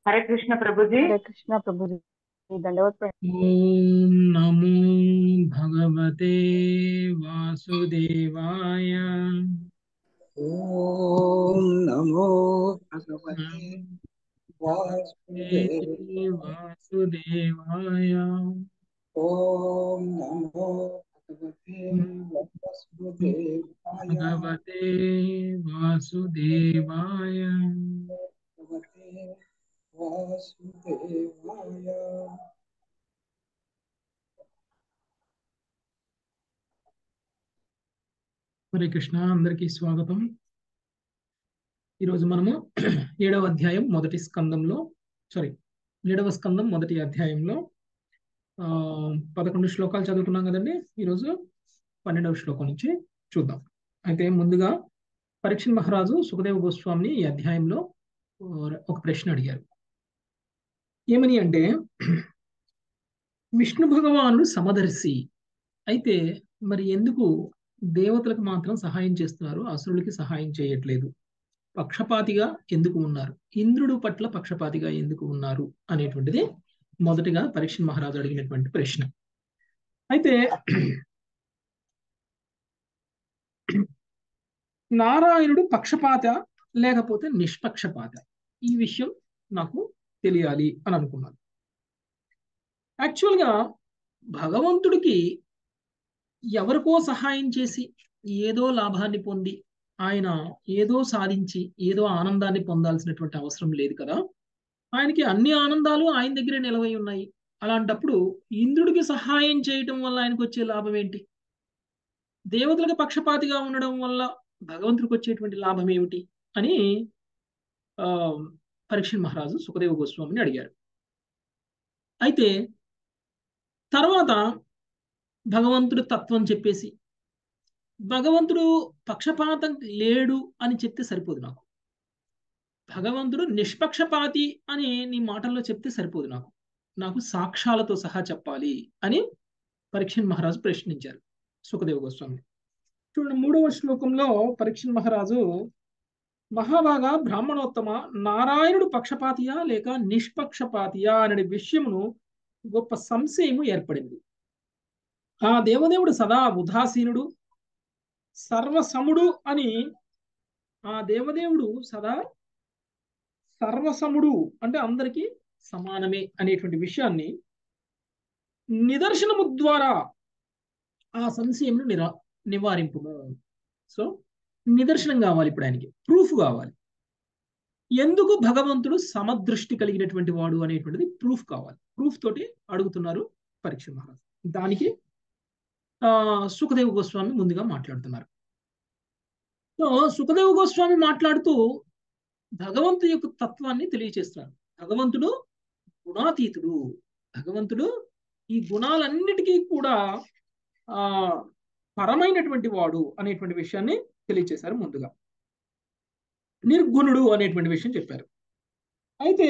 हरे कृष्ण प्रभु जी हरे कृष्णा प्रभु जी दंडवत प्रणाम ॐ नमो भगवते वासुदेवाय ॐ नमो भगवते नमो वासुदेवाय वासुदेवाय ॐ नमो भगवते वासुदेवाय भगवते वासुदेवाय भगवते वासुदेवाय హరే కృష్ణ అందరికీ స్వాగతం ఈరోజు మనము ఏడవ అధ్యాయం మొదటి స్కందంలో సారీ ఏడవ స్కందం మొదటి అధ్యాయంలో ఆ పదకొండు శ్లోకాలు చదువుకున్నాం కదండి ఈరోజు పన్నెండవ శ్లోకం నుంచి చూద్దాం అయితే ముందుగా పరీక్షణ్ మహారాజు సుఖదేవ గోస్వామిని ఈ అధ్యాయంలో ఆ, ఒక ప్రశ్న అడిగారు ఏమని అంటే విష్ణు భగవానుడు సమదర్శి అయితే మరి ఎందుకు దేవతలకు మాత్రం సహాయం చేస్తున్నారు అసురులకి సహాయం చేయట్లేదు పక్షపాతిగా ఎందుకు ఉన్నారు ఇంద్రుడు పట్ల పక్షపాతిగా ఎందుకు ఉన్నారు అనేటువంటిది మొదటిగా పరీక్ష మహారాజు అడిగినటువంటి ప్రశ్న అయితే నారాయణుడు పక్షపాత లేకపోతే నిష్పక్షపాత ఈ విషయం నాకు తెలియాలి అని అనుకున్నాను యాక్చువల్గా భగవంతుడికి ఎవరికో సహాయం చేసి ఏదో లాభాన్ని పొంది ఆయన ఏదో సాధించి ఏదో ఆనందాన్ని పొందాల్సినటువంటి అవసరం లేదు కదా ఆయనకి అన్ని ఆనందాలు ఆయన దగ్గరే నిలవై ఉన్నాయి అలాంటప్పుడు ఇంద్రుడికి సహాయం చేయటం వల్ల ఆయనకు వచ్చే లాభం ఏంటి దేవతలకు పక్షపాతిగా ఉండడం వల్ల భగవంతుడికి వచ్చేటువంటి లాభం ఏమిటి అని ఆ పరీక్ష మహారాజు సుఖదేవ గోస్వామిని అడిగారు అయితే తర్వాత భగవంతుడు తత్వం చెప్పేసి భగవంతుడు పక్షపాతం లేడు అని చెప్తే సరిపోదు నాకు భగవంతుడు నిష్పక్షపాతి అని నీ మాటల్లో చెప్తే సరిపోదు నాకు నాకు సాక్ష్యాలతో సహా చెప్పాలి అని పరీక్షణ్ మహారాజు ప్రశ్నించారు సుఖదేవ గోస్వామి చూడండి మూడవ శ్లోకంలో పరీక్షణ్ మహారాజు మహాభాగా బ్రాహ్మణోత్తమ నారాయణుడు పక్షపాతియా లేక నిష్పక్షపాతియా అనే విషయమును గొప్ప సంశయము ఏర్పడింది ఆ దేవదేవుడు సదా ఉదాసీనుడు సర్వసముడు అని ఆ దేవదేవుడు సదా సర్వసముడు అంటే అందరికీ సమానమే అనేటువంటి విషయాన్ని నిదర్శనము ద్వారా ఆ సంశయంను నిరా నివారింపుము సో నిదర్శనం కావాలి ఇప్పుడు ఆయనకి ప్రూఫ్ కావాలి ఎందుకు భగవంతుడు సమదృష్టి కలిగినటువంటి వాడు అనేటువంటిది ప్రూఫ్ కావాలి ప్రూఫ్ తోటి అడుగుతున్నారు పరీక్ష మహారాజు దానికి ఆ సుఖదేవ గోస్వామి ముందుగా మాట్లాడుతున్నారు సో సుఖదేవ గోస్వామి మాట్లాడుతూ భగవంతుడి యొక్క తత్వాన్ని తెలియచేస్తున్నారు భగవంతుడు గుణాతీతుడు భగవంతుడు ఈ గుణాలన్నిటికీ కూడా ఆ పరమైనటువంటి వాడు అనేటువంటి విషయాన్ని తెలియచేశారు ముందుగా నిర్గుణుడు అనేటువంటి విషయం చెప్పారు అయితే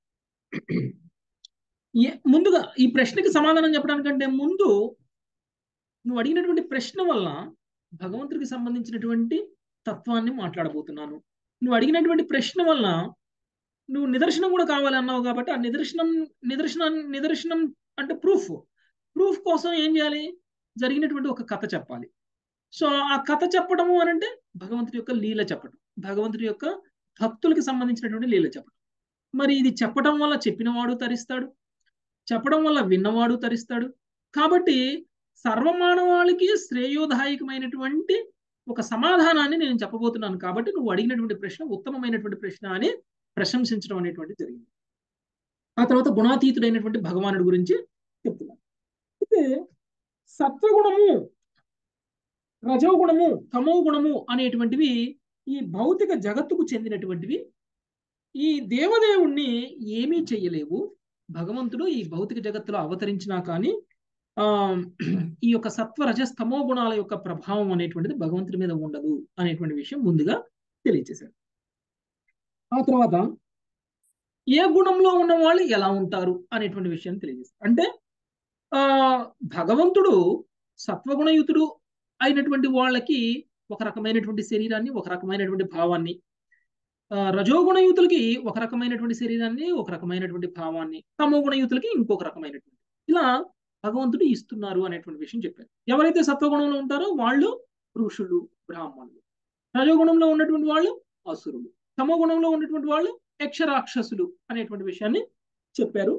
ఏ- ముందుగా ఈ ప్రశ్నకి సమాధానం చెప్పడానికంటే ముందు నువ్వు అడిగినటువంటి ప్రశ్న వల్ల భగవంతుడికి సంబంధించినటువంటి తత్వాన్ని మాట్లాడబోతున్నాను నువ్వు అడిగినటువంటి ప్రశ్న వల్ల నువ్వు నిదర్శనం కూడా కావాలి అన్నావు కాబట్టి ఆ నిదర్శనం నిదర్శనం నిదర్శనం అంటే ప్రూఫ్ ప్రూఫ్ కోసం ఏం చేయాలి జరిగినటువంటి ఒక కథ చెప్పాలి సో ఆ కథ చెప్పడము అని అంటే భగవంతుడి యొక్క లీల చెప్పడం భగవంతుడి యొక్క భక్తులకి సంబంధించినటువంటి లీల చెప్పడం మరి ఇది చెప్పడం వల్ల చెప్పినవాడు తరిస్తాడు చెప్పడం వల్ల విన్నవాడు తరిస్తాడు కాబట్టి సర్వమానవాళికి శ్రేయోదాయకమైనటువంటి ఒక సమాధానాన్ని నేను చెప్పబోతున్నాను కాబట్టి నువ్వు అడిగినటువంటి ప్రశ్న ఉత్తమమైనటువంటి ప్రశ్న అని ప్రశంసించడం అనేటువంటి జరిగింది ఆ తర్వాత గుణాతీతుడైనటువంటి భగవానుడి గురించి చెప్తున్నాను అయితే సత్వగుణము రజోగుణము తమో గుణము అనేటువంటివి ఈ భౌతిక జగత్తుకు చెందినటువంటివి ఈ దేవదేవుణ్ణి ఏమీ చెయ్యలేవు భగవంతుడు ఈ భౌతిక జగత్తులో అవతరించినా కానీ ఆ ఈ యొక్క సత్వ రజస్తమో గుణాల యొక్క ప్రభావం అనేటువంటిది భగవంతుడి మీద ఉండదు అనేటువంటి విషయం ముందుగా తెలియచేశారు ఆ తర్వాత ఏ గుణంలో ఉన్న వాళ్ళు ఎలా ఉంటారు అనేటువంటి విషయాన్ని తెలియజేస్తారు అంటే ఆ భగవంతుడు సత్వగుణయుతుడు అయినటువంటి వాళ్ళకి ఒక రకమైనటువంటి శరీరాన్ని ఒక రకమైనటువంటి భావాన్ని ఆ, రజోగుణ యుతులకి ఒక రకమైనటువంటి శరీరాన్ని ఒక రకమైనటువంటి భావాన్ని తమోగుణ యుతులకి ఇంకొక రకమైనటువంటి ఇలా భగవంతుడు ఇస్తున్నారు అనేటువంటి విషయం చెప్పారు ఎవరైతే సత్వగుణంలో ఉంటారో వాళ్ళు ఋషులు బ్రాహ్మణులు రజోగుణంలో ఉన్నటువంటి వాళ్ళు అసురులు తమోగుణంలో ఉన్నటువంటి వాళ్ళు యక్షరాక్షసులు అనేటువంటి విషయాన్ని చెప్పారు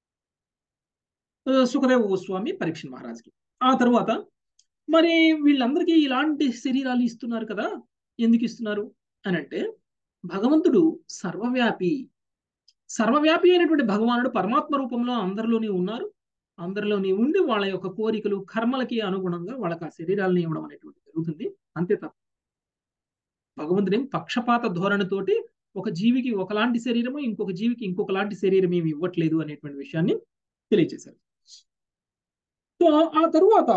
ఆ, సుఖదేవ గోస్వామి పరీక్ష మహారాజ్కి ఆ తర్వాత మరి వీళ్ళందరికీ ఇలాంటి శరీరాలు ఇస్తున్నారు కదా ఎందుకు ఇస్తున్నారు అని అంటే భగవంతుడు సర్వవ్యాపి సర్వవ్యాపి అయినటువంటి భగవానుడు పరమాత్మ రూపంలో అందరిలోనే ఉన్నారు అందరిలోనే ఉండి వాళ్ళ యొక్క కోరికలు కర్మలకి అనుగుణంగా వాళ్ళకి ఆ శరీరాలను ఇవ్వడం అనేటువంటి జరుగుతుంది అంతే తప్ప భగవంతుడు ఏం పక్షపాత ధోరణితోటి ఒక జీవికి ఒకలాంటి శరీరము ఇంకొక జీవికి ఇంకొకలాంటి శరీరం ఏమి ఇవ్వట్లేదు అనేటువంటి విషయాన్ని తెలియజేశారు సో ఆ తరువాత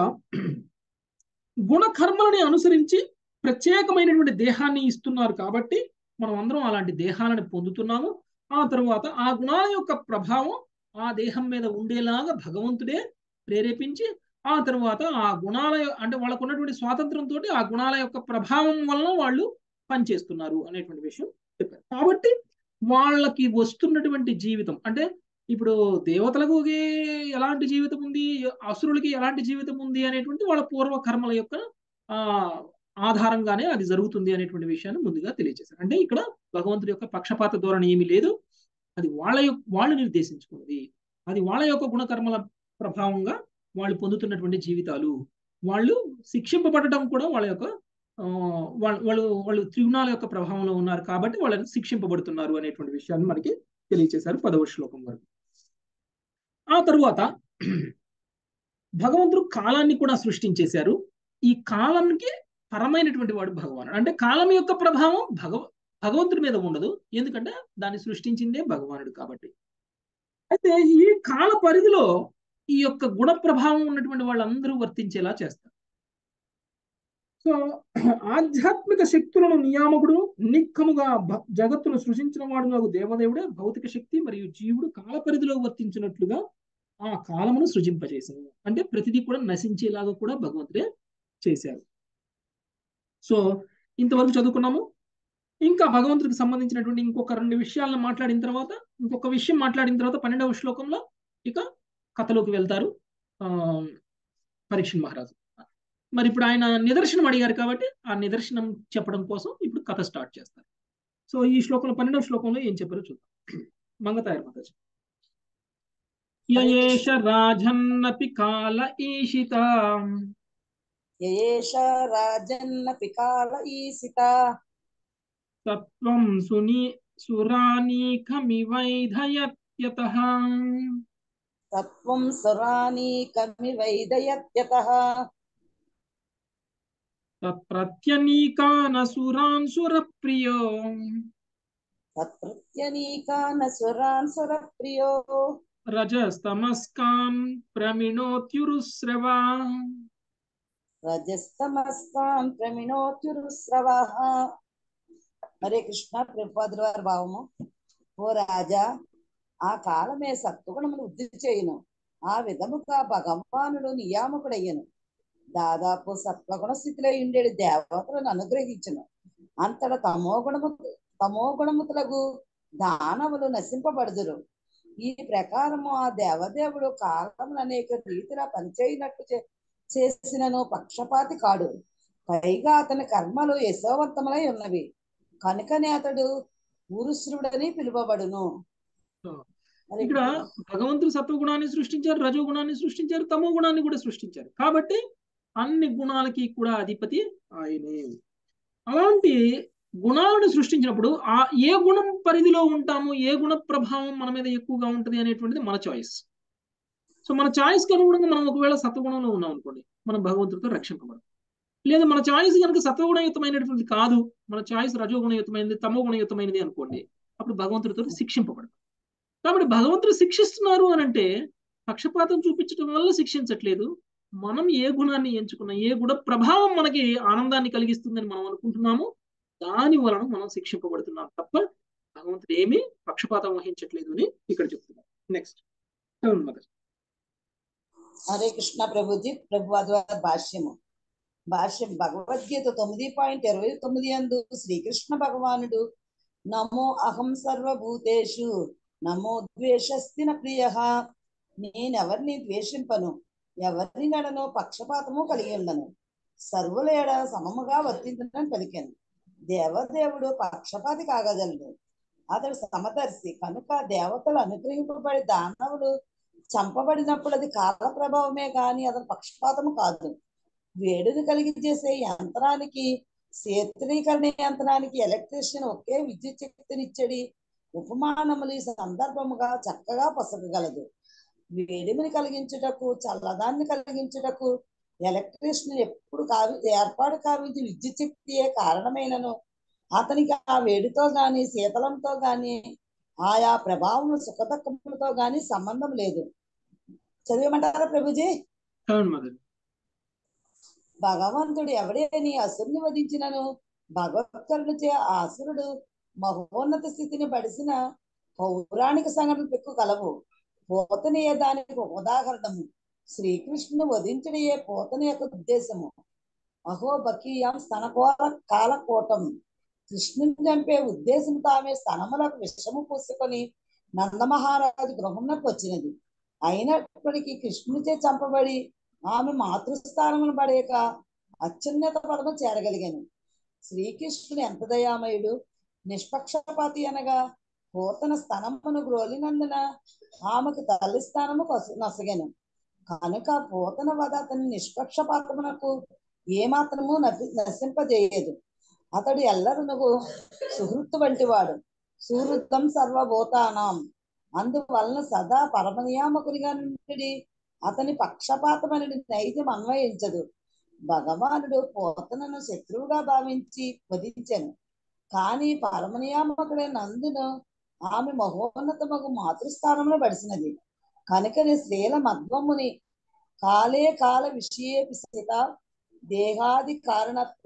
గుణకర్మలని అనుసరించి ప్రత్యేకమైనటువంటి దేహాన్ని ఇస్తున్నారు కాబట్టి మనం అందరం అలాంటి దేహాలను పొందుతున్నాము ఆ తరువాత ఆ గుణాల యొక్క ప్రభావం ఆ దేహం మీద ఉండేలాగా భగవంతుడే ప్రేరేపించి ఆ తరువాత ఆ గుణాల అంటే వాళ్ళకు ఉన్నటువంటి స్వాతంత్రంతో ఆ గుణాల యొక్క ప్రభావం వలన వాళ్ళు పనిచేస్తున్నారు అనేటువంటి విషయం చెప్పారు కాబట్టి వాళ్ళకి వస్తున్నటువంటి జీవితం అంటే ఇప్పుడు దేవతలకు ఎలాంటి జీవితం ఉంది అసురులకి ఎలాంటి జీవితం ఉంది అనేటువంటి వాళ్ళ పూర్వ కర్మల యొక్క ఆ ఆధారంగానే అది జరుగుతుంది అనేటువంటి విషయాన్ని ముందుగా తెలియజేశారు అంటే ఇక్కడ భగవంతుడి యొక్క పక్షపాత ధోరణి ఏమీ లేదు అది వాళ్ళ యొక్క వాళ్ళు నిర్దేశించుకున్నది అది వాళ్ళ యొక్క గుణకర్మల ప్రభావంగా వాళ్ళు పొందుతున్నటువంటి జీవితాలు వాళ్ళు శిక్షింపబడటం కూడా వాళ్ళ యొక్క వాళ్ళు వాళ్ళు వాళ్ళు త్రిగుణాల యొక్క ప్రభావంలో ఉన్నారు కాబట్టి వాళ్ళని శిక్షింపబడుతున్నారు అనేటువంటి విషయాన్ని మనకి తెలియచేశారు పదవ శ్లోకం వరకు ఆ తరువాత భగవంతుడు కాలాన్ని కూడా సృష్టించేశారు ఈ కాలంకి పరమైనటువంటి వాడు భగవానుడు అంటే కాలం యొక్క ప్రభావం భగవ భగవంతుడి మీద ఉండదు ఎందుకంటే దాన్ని సృష్టించిందే భగవానుడు కాబట్టి అయితే ఈ కాల పరిధిలో ఈ యొక్క గుణ ప్రభావం ఉన్నటువంటి వాళ్ళందరూ వర్తించేలా చేస్తారు సో ఆధ్యాత్మిక శక్తులను నియామకుడు నిక్కముగా జగత్తును సృష్టించిన వాడు నాకు దేవదేవుడే భౌతిక శక్తి మరియు జీవుడు కాల పరిధిలో వర్తించినట్లుగా ఆ కాలమును సృజింపజేసింది అంటే ప్రతిదీ కూడా నశించేలాగా కూడా భగవంతుడే చేశారు సో ఇంతవరకు చదువుకున్నాము ఇంకా భగవంతుడికి సంబంధించినటువంటి ఇంకొక రెండు విషయాలను మాట్లాడిన తర్వాత ఇంకొక విషయం మాట్లాడిన తర్వాత పన్నెండవ శ్లోకంలో ఇక కథలోకి వెళ్తారు ఆ పరీక్ష మహారాజు మరి ఇప్పుడు ఆయన నిదర్శనం అడిగారు కాబట్టి ఆ నిదర్శనం చెప్పడం కోసం ఇప్పుడు కథ స్టార్ట్ చేస్తారు సో ఈ శ్లోకంలో పన్నెండవ శ్లోకంలో ఏం చెప్పారో చూద్దాం మంగతాయర్ మాతాజీ యయేష రాజన్నపి కాల ఈషిత యయేష రాజన్నపి కాల ఈసిత తత్వం సుని సురానీకమివైధయత్యతః తత్వం సురానీకమివైదయత్యతః తత్ప్రత్యనీకాన సురాన్ సురప్రియో తత్ప్రత్యనీకాన సురాన్ సురప్రియో రజస్తమస్కాన్ ప్రమిణోత్యురుశ్రవా రజస్తమస్కాన్ ప్రమిణోత్యురుస్రవః హరే కృష్ణ ప్రభుపాదుల వారి భావము ఓ రాజా ఆ కాలమే సత్వగుణమును వృద్ధి చేయును ఆ విధముగా భగవానుడు నియామకుడయ్యను దాదాపు సత్వగుణ స్థితిలో ఉండేది దేవతలను అనుగ్రహించును అంతట తమో గుణము తమో గుణముతులకు దానవులు నశింపబడుదురు ఈ ప్రకారము ఆ దేవదేవుడు కాలములు అనేక రీతిలో పనిచేయనట్టు చేసినను పక్షపాతి కాడు పైగా అతని కర్మలు యశోవంతములై ఉన్నవి కనుకనే అతడు పురుషుడని పిలువబడును ఇక్కడ భగవంతుడు సత్వగుణాన్ని సృష్టించారు రజోగుణాన్ని సృష్టించారు తమో గుణాన్ని కూడా సృష్టించారు కాబట్టి అన్ని గుణాలకి కూడా అధిపతి ఆయనే అలాంటి గుణాలను సృష్టించినప్పుడు ఆ ఏ గుణం పరిధిలో ఉంటాము ఏ గుణ ప్రభావం మన మీద ఎక్కువగా ఉంటుంది అనేటువంటిది మన చాయిస్ సో మన చాయిస్కి అనుగుణంగా మనం ఒకవేళ సత్వగుణంలో ఉన్నాం అనుకోండి మనం భగవంతుడితో రక్షింపబడం లేదా మన చాయిస్ కనుక సత్వగుణయుతమైనటువంటిది కాదు మన చాయిస్ రజోగుణయుతమైనది తమో గుణయుతమైనది అనుకోండి అప్పుడు భగవంతుడితో శిక్షింపబడతాం కాబట్టి భగవంతుడు శిక్షిస్తున్నారు అని అంటే పక్షపాతం చూపించడం వల్ల శిక్షించట్లేదు మనం ఏ గుణాన్ని ఎంచుకున్నా ఏ గుణ ప్రభావం మనకి ఆనందాన్ని కలిగిస్తుందని మనం అనుకుంటున్నామో దాని వలన మనం శిక్షింపబడుతున్నాం తప్ప భగవంతుడు ఏమీ పక్షపాతం వహించట్లేదు అని ఇక్కడ చెప్తున్నాం నెక్స్ట్ హరే కృష్ణ ప్రభుజీ ప్రభువాద భాష్యము భాష్యం భగవద్గీత తొమ్మిది పాయింట్ ఇరవై తొమ్మిది అందు శ్రీకృష్ణ భగవానుడు నమో అహం సర్వభూతేషు నమో ద్వేషస్తి న ప్రియ నేనెవరిని ద్వేషింపను ఎవరిని నడను పక్షపాతము కలిగి ఉండను సర్వుల ఎడ సమముగా వర్తించడం పలికాను దేవదేవుడు పక్షపాతి కాగలడు అతడు సమదర్శి కనుక దేవతలు అనుగ్రహింపబడి దానవులు చంపబడినప్పుడు అది కాల ప్రభావమే గాని అతని పక్షపాతము కాదు వేడిని కలిగి చేసే యంత్రానికి శీతలీకరణ యంత్రానికి ఎలక్ట్రీషియన్ ఒకే విద్యుత్ శక్తినిచ్చడి ఉపమానములు ఈ సందర్భముగా చక్కగా పొసగగలదు వేడిమిని కలిగించుటకు చల్లదాన్ని కలిగించుటకు ఎలక్ట్రీషియన్ ఎప్పుడు కావి ఏర్పాటు కావించి విద్యుత్ శక్తియే కారణమైనను అతనికి ఆ వేడితో గాని శీతలంతో గాని ఆయా ప్రభావం సుఖదక్కములతో గాని సంబంధం లేదు చదివమంటారా ప్రభుజీ అవును మదర్ భగవంతుడు ఎవడేని అసురుని వధించినను భగవత్కరునిచే ఆ అసురుడు మహోన్నత స్థితిని పడిసిన పౌరాణిక సంఘటనలు పెక్కు కలవు పోతనీయ దానికి ఒక ఉదాహరణము శ్రీకృష్ణుని వధించడయే పోతన యొక్క ఉద్దేశము అహో బకీయం స్తనకోర కాలకోటం కృష్ణుని చంపే ఉద్దేశం తామే స్తనములకు విషము పూసుకొని నందమహారాజు గృహంలోకి వచ్చినది అయినప్పటికీ కృష్ణునిచే చంపబడి ఆమె మాతృస్థానమును పడేక అత్యున్నత పదము చేరగలిగాను శ్రీకృష్ణుడు ఎంత దయామయుడు నిష్పక్షపాతి అనగా పూతన స్థనమును గ్రోలినందున ఆమెకు తల్లి స్థానము కొస- నొసగాను కనుక పూతన వద అతని నిష్పక్షపాతమునకు ఏమాత్రము నపి నశింపజేయదు అతడు ఎల్లరునకు సుహృత్తు వంటి వాడు సుహృత్తం సర్వభూతానాం అందువలన సదా పరమనియామకునిగా నుండి అతని పక్షపాతమని నైజం అన్వయించదు భగవానుడు పోతనను శత్రువుగా భావించి వధించాను కానీ పరమనియామకుడే నందును ఆమె మహోన్నతమగు మాతృస్థానంలో పడిసినది కనుకని శ్రీల మధ్వముని కాలే కాల విషయేపి సీత దేహాది కారణత్వ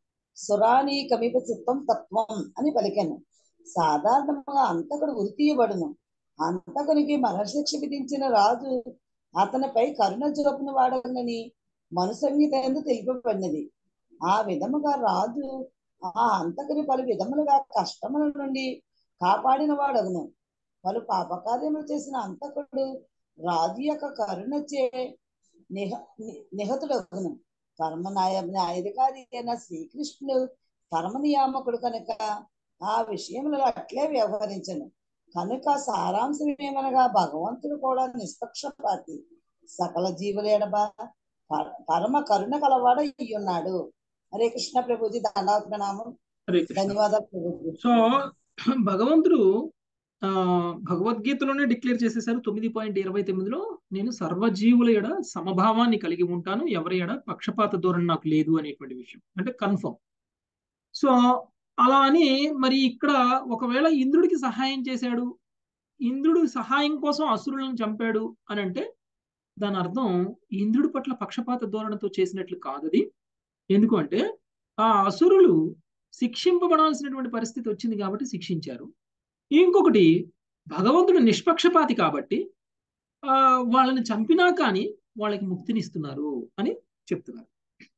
సురానీకమిప చిత్తం తత్వం అని పలికాను సాధారణంగా అంతకుడు ఉరి తీయబడును అంతకునికి మరణశిక్ష విధించిన రాజు అతనిపై కరుణ చూపును వాడనని మనుసంగీత ఎందు తెలిపబడినది ఆ విధముగా రాజు ఆ అంతకుని పలు విధములుగా కష్టముల నుండి కాపాడిన వాడగును పలు పాపకార్యములు చేసిన అంతకుడు రాజు యొక్క కరుణచే నిహ ని- నిహతుడగును పరమ న్యాయ న్యాయాధికారి అయిన శ్రీకృష్ణుడు పరమ నియామకుడు కనుక ఆ విషయంలో అట్లే వ్యవహరించను కనుక సారాంశం ఏమనగా భగవంతుడు కూడా నిష్పక్షపాతి సకల జీవుల ఎడబ పర- పరమ కరుణ కలవాడ ఉన్నాడు హరే కృష్ణ ప్రభుజీ దండావత ప్రణామం హరే కృష్ణ ధన్యవాదాలు ప్రభుజీ సో భగవంతుడు ఆ భగవద్గీతలోనే డిక్లేర్ చేసేసారు తొమ్మిది పాయింట్ ఇరవై తొమ్మిదిలో నేను సర్వజీవుల ఎడ సమభావాన్ని కలిగి ఉంటాను ఎవరి ఎడ పక్షపాత ధోరణి నాకు లేదు అనేటువంటి విషయం అంటే కన్ఫర్మ్ సో అలా అని మరి ఇక్కడ ఒకవేళ ఇంద్రుడికి సహాయం చేశాడు ఇంద్రుడు సహాయం కోసం అసురులను చంపాడు అని అంటే దాని అర్థం ఇంద్రుడి పట్ల పక్షపాత ధోరణితో చేసినట్లు కాదది ఎందుకు అంటే ఆ అసురులు శిక్షింపబడాల్సినటువంటి పరిస్థితి వచ్చింది కాబట్టి శిక్షించారు ఇంకొకటి భగవంతుడు నిష్పక్షపాతి కాబట్టి ఆ వాళ్ళని చంపినా కానీ వాళ్ళకి ముక్తినిస్తున్నారు అని చెప్తున్నారు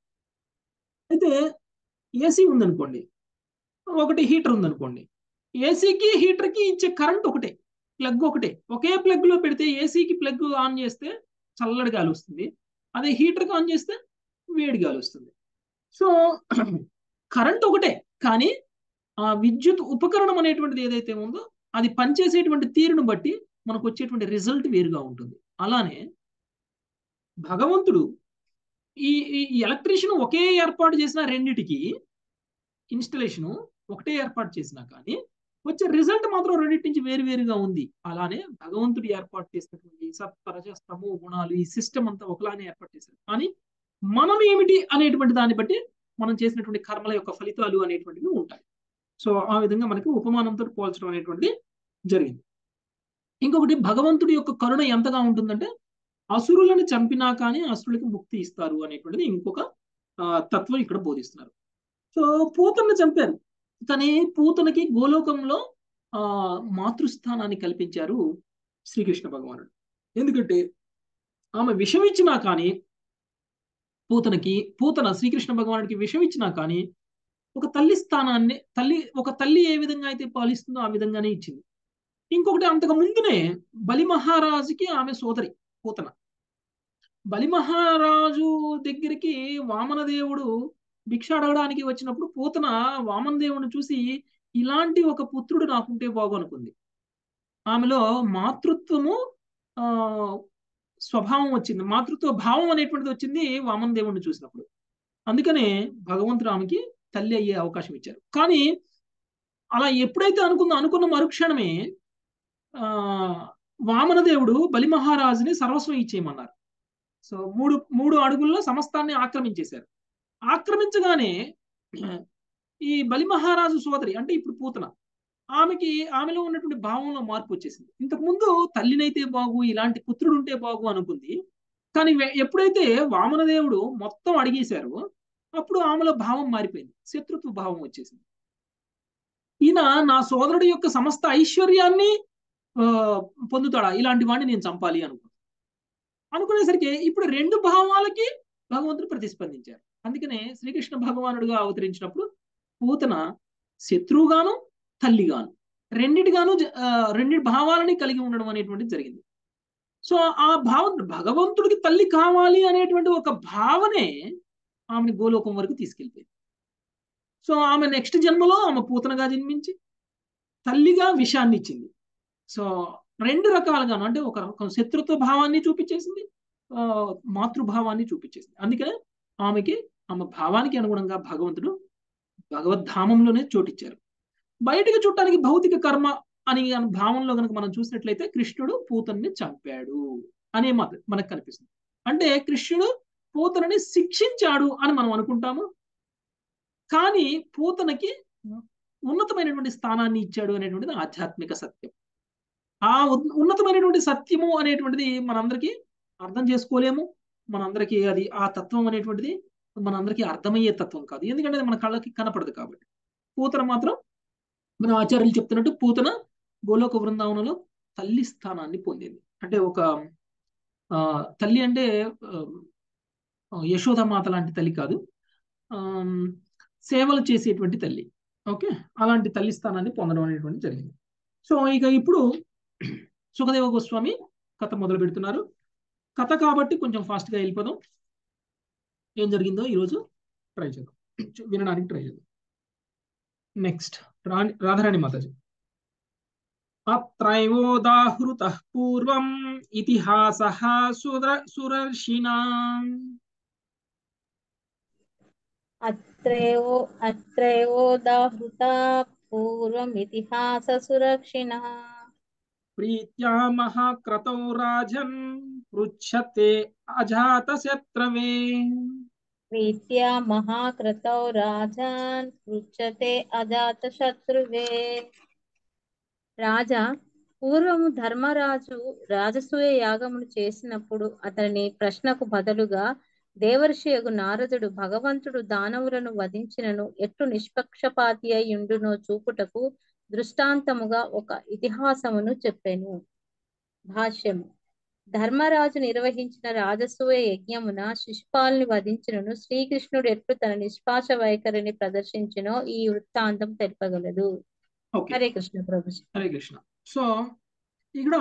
అయితే ఏసీ ఉందనుకోండి ఒకటి హీటర్ ఉందనుకోండి ఏసీకి హీటర్కి ఇచ్చే కరెంట్ ఒకటే ప్లగ్ ఒకటే ఒకే ప్లగ్ లో పెడితే ఏసీకి ప్లగ్ ఆన్ చేస్తే చల్లటి గాలి వస్తుంది అదే హీటర్కి ఆన్ చేస్తే వేడి గాలి వస్తుంది సో కరెంట్ ఒకటే కానీ ఆ విద్యుత్ ఉపకరణం అనేటువంటిది ఏదైతే ఉందో అది పనిచేసేటువంటి తీరును బట్టి మనకు వచ్చేటువంటి రిజల్ట్ వేరుగా ఉంటుంది అలానే భగవంతుడు ఈ ఈ ఎలక్ట్రీషియన్ ఒకే ఏర్పాటు చేసిన రెండిటికి ఇన్స్టలేషన్ ఒకటే ఏర్పాటు చేసినా కానీ వచ్చే రిజల్ట్ మాత్రం రెండింటి నుంచి వేరు వేరుగా ఉంది అలానే భగవంతుడు ఏర్పాటు చేసినటువంటి సత్పరజస్తము గుణాలు ఈ సిస్టమ్ అంతా ఒకలానే ఏర్పాటు చేశారు కానీ మనం ఏమిటి అనేటువంటి దాన్ని బట్టి మనం చేసినటువంటి కర్మల యొక్క ఫలితాలు అనేటువంటివి ఉంటాయి సో ఆ విధంగా మనకి ఉపమానంతో పోల్చడం అనేటువంటిది జరిగింది ఇంకొకటి భగవంతుడి యొక్క కరుణ ఎంతగా ఉంటుందంటే అసురులను చంపినా కానీ అసురులకు ముక్తి ఇస్తారు అనేటువంటిది ఇంకొక ఆ, తత్వం ఇక్కడ బోధిస్తున్నారు సో పూతను చంపారు కానీ పూతనకి గోలోకంలో ఆ మాతృస్థానాన్ని కల్పించారు శ్రీకృష్ణ భగవానుడు ఎందుకంటే ఆమె విషం ఇచ్చినా కానీ పూతనకి పూతన శ్రీకృష్ణ భగవానుడికి విషం ఇచ్చినా కానీ ఒక తల్లి స్థానాన్ని తల్లి ఒక తల్లి ఏ విధంగా అయితే పాలిస్తుందో ఆ విధంగానే ఇచ్చింది ఇంకొకటి అంతకు ముందునే బలి మహారాజుకి ఆమె సోదరి పూతన బలి మహారాజు దగ్గరికి వామనదేవుడు భిక్ష అడగడానికి వచ్చినప్పుడు పూతన వామనదేవుని చూసి ఇలాంటి ఒక పుత్రుడు నాకుంటే బాగు అనుకుంది ఆమెలో మాతృత్వము ఆ స్వభావం వచ్చింది మాతృత్వ భావం అనేటువంటిది వచ్చింది వామన దేవుణ్ణి చూసినప్పుడు అందుకనే భగవంతుడు ఆమెకి తల్లి అయ్యే అవకాశం ఇచ్చారు కానీ అలా ఎప్పుడైతే అనుకుందో అనుకున్న మరుక్షణమే ఆ వామనదేవుడు బలి మహారాజుని సర్వస్వం ఇచ్చేయమన్నారు సో మూడు మూడు అడుగుల్లో సమస్తాన్ని ఆక్రమించేశారు ఆక్రమించగానే ఈ బలి మహారాజు సోదరి అంటే ఇప్పుడు పూతన ఆమెకి ఆమెలో ఉన్నటువంటి భావంలో మార్పు వచ్చేసింది ఇంతకు ముందు తల్లినైతే బాగు ఇలాంటి పుత్రుడు ఉంటే బాగు అనుకుంది కానీ ఎప్పుడైతే వామనదేవుడు మొత్తం అడిగేశారో అప్పుడు ఆమెలో భావం మారిపోయింది శత్రుత్వ భావం వచ్చేసింది ఈయన నా సోదరుడి యొక్క సమస్త ఐశ్వర్యాన్ని పొందుతాడా ఇలాంటి వాడిని నేను చంపాలి అనుకున్నాను అనుకునేసరికి ఇప్పుడు రెండు భావాలకి భగవంతుడు ప్రతిస్పందించారు అందుకనే శ్రీకృష్ణ భగవానుడుగా అవతరించినప్పుడు పూతన శత్రువుగాను తల్లిగాను రెండిటిగాను రెండిటి భావాలని కలిగి ఉండడం అనేటువంటిది జరిగింది సో ఆ భావం భగవంతుడికి తల్లి కావాలి అనేటువంటి ఒక భావనే ఆమెని గోలోకం వరకు తీసుకెళ్ళిపోయింది సో ఆమె నెక్స్ట్ జన్మలో ఆమె పూతనగా జన్మించి తల్లిగా విషాన్ని ఇచ్చింది సో రెండు రకాలుగాను అంటే ఒక రకం శత్రుత్వ భావాన్ని చూపించేసింది మాతృభావాన్ని చూపించేసింది అందుకనే ఆమెకి ఆమె భావానికి అనుగుణంగా భగవంతుడు భగవద్ధామంలోనే చోటిచ్చారు బయటికి చుట్టానికి భౌతిక కర్మ అని భావంలో కనుక మనం చూసినట్లయితే కృష్ణుడు పూతన్ని చంపాడు అనే మాట మనకు కనిపిస్తుంది అంటే కృష్ణుడు పూతనని శిక్షించాడు అని మనం అనుకుంటాము కానీ పూతనకి ఉన్నతమైనటువంటి స్థానాన్ని ఇచ్చాడు అనేటువంటిది ఆధ్యాత్మిక సత్యం ఆ ఉన్నతమైనటువంటి సత్యము అనేటువంటిది మనందరికీ అర్థం చేసుకోలేము మనందరికీ అది ఆ తత్వం అనేటువంటిది మనందరికీ అర్థమయ్యే తత్వం కాదు ఎందుకంటే అది మన కళ్ళకి కనపడదు కాబట్టి పూతన మాత్రం మన ఆచార్యులు చెప్తున్నట్టు పూతన గోలోక బృందావనంలో తల్లి స్థానాన్ని పొందింది అంటే ఒక తల్లి అంటే యశోదమాత లాంటి తల్లి కాదు సేవలు చేసేటువంటి తల్లి ఓకే అలాంటి తల్లి స్థానాన్ని పొందడం అనేటువంటి జరిగింది సో ఇక ఇప్పుడు సుఖదేవ గోస్వామి కథ మొదలు పెడుతున్నారు కథ కాబట్టి కొంచెం ఫాస్ట్గా వెళ్ళిపోదాం ఏం జరిగిందో ఈరోజు ట్రై చేద్దాం వినడానికి ట్రై చేద్దాం నెక్స్ట్ రాణి రాధారాణి మాతాజీ అత్రైవోదాహృత పూర్వం ఇతిహాస సుర సురర్షిణా అత్రేవో అత్రేవోదాహృత పూర్వమితిహాస సురక్షిణ ప్రీత్యా మహాక్రతౌ రాజన్ పృచ్చతే అజాత శత్రవే ప్రీత్యా మహాక్రతౌ రాజాన్ పృచ్చతే అజాత శత్రువే రాజా పూర్వము ధర్మరాజు రాజసూయ యాగమును చేసినప్పుడు అతని ప్రశ్నకు బదులుగా దేవర్షియగు నారదుడు భగవంతుడు దానవులను వధించినను ఎట్లు నిష్పక్షపాతి అయ్యుండునో చూపుటకు దృష్టాంతముగా ఒక ఇతిహాసమును చెప్పాను భాష్యము ధర్మరాజు నిర్వహించిన రాజసూయ యజ్ఞమున శిశుపాల్ని వధించినను శ్రీకృష్ణుడు ఎట్లు తన నిష్పాష వైఖరిని ప్రదర్శించినో ఈ వృత్తాంతం తెలుపగలదు హరే కృష్ణ ప్రభు హరే కృష్ణ సో ఇక్కడ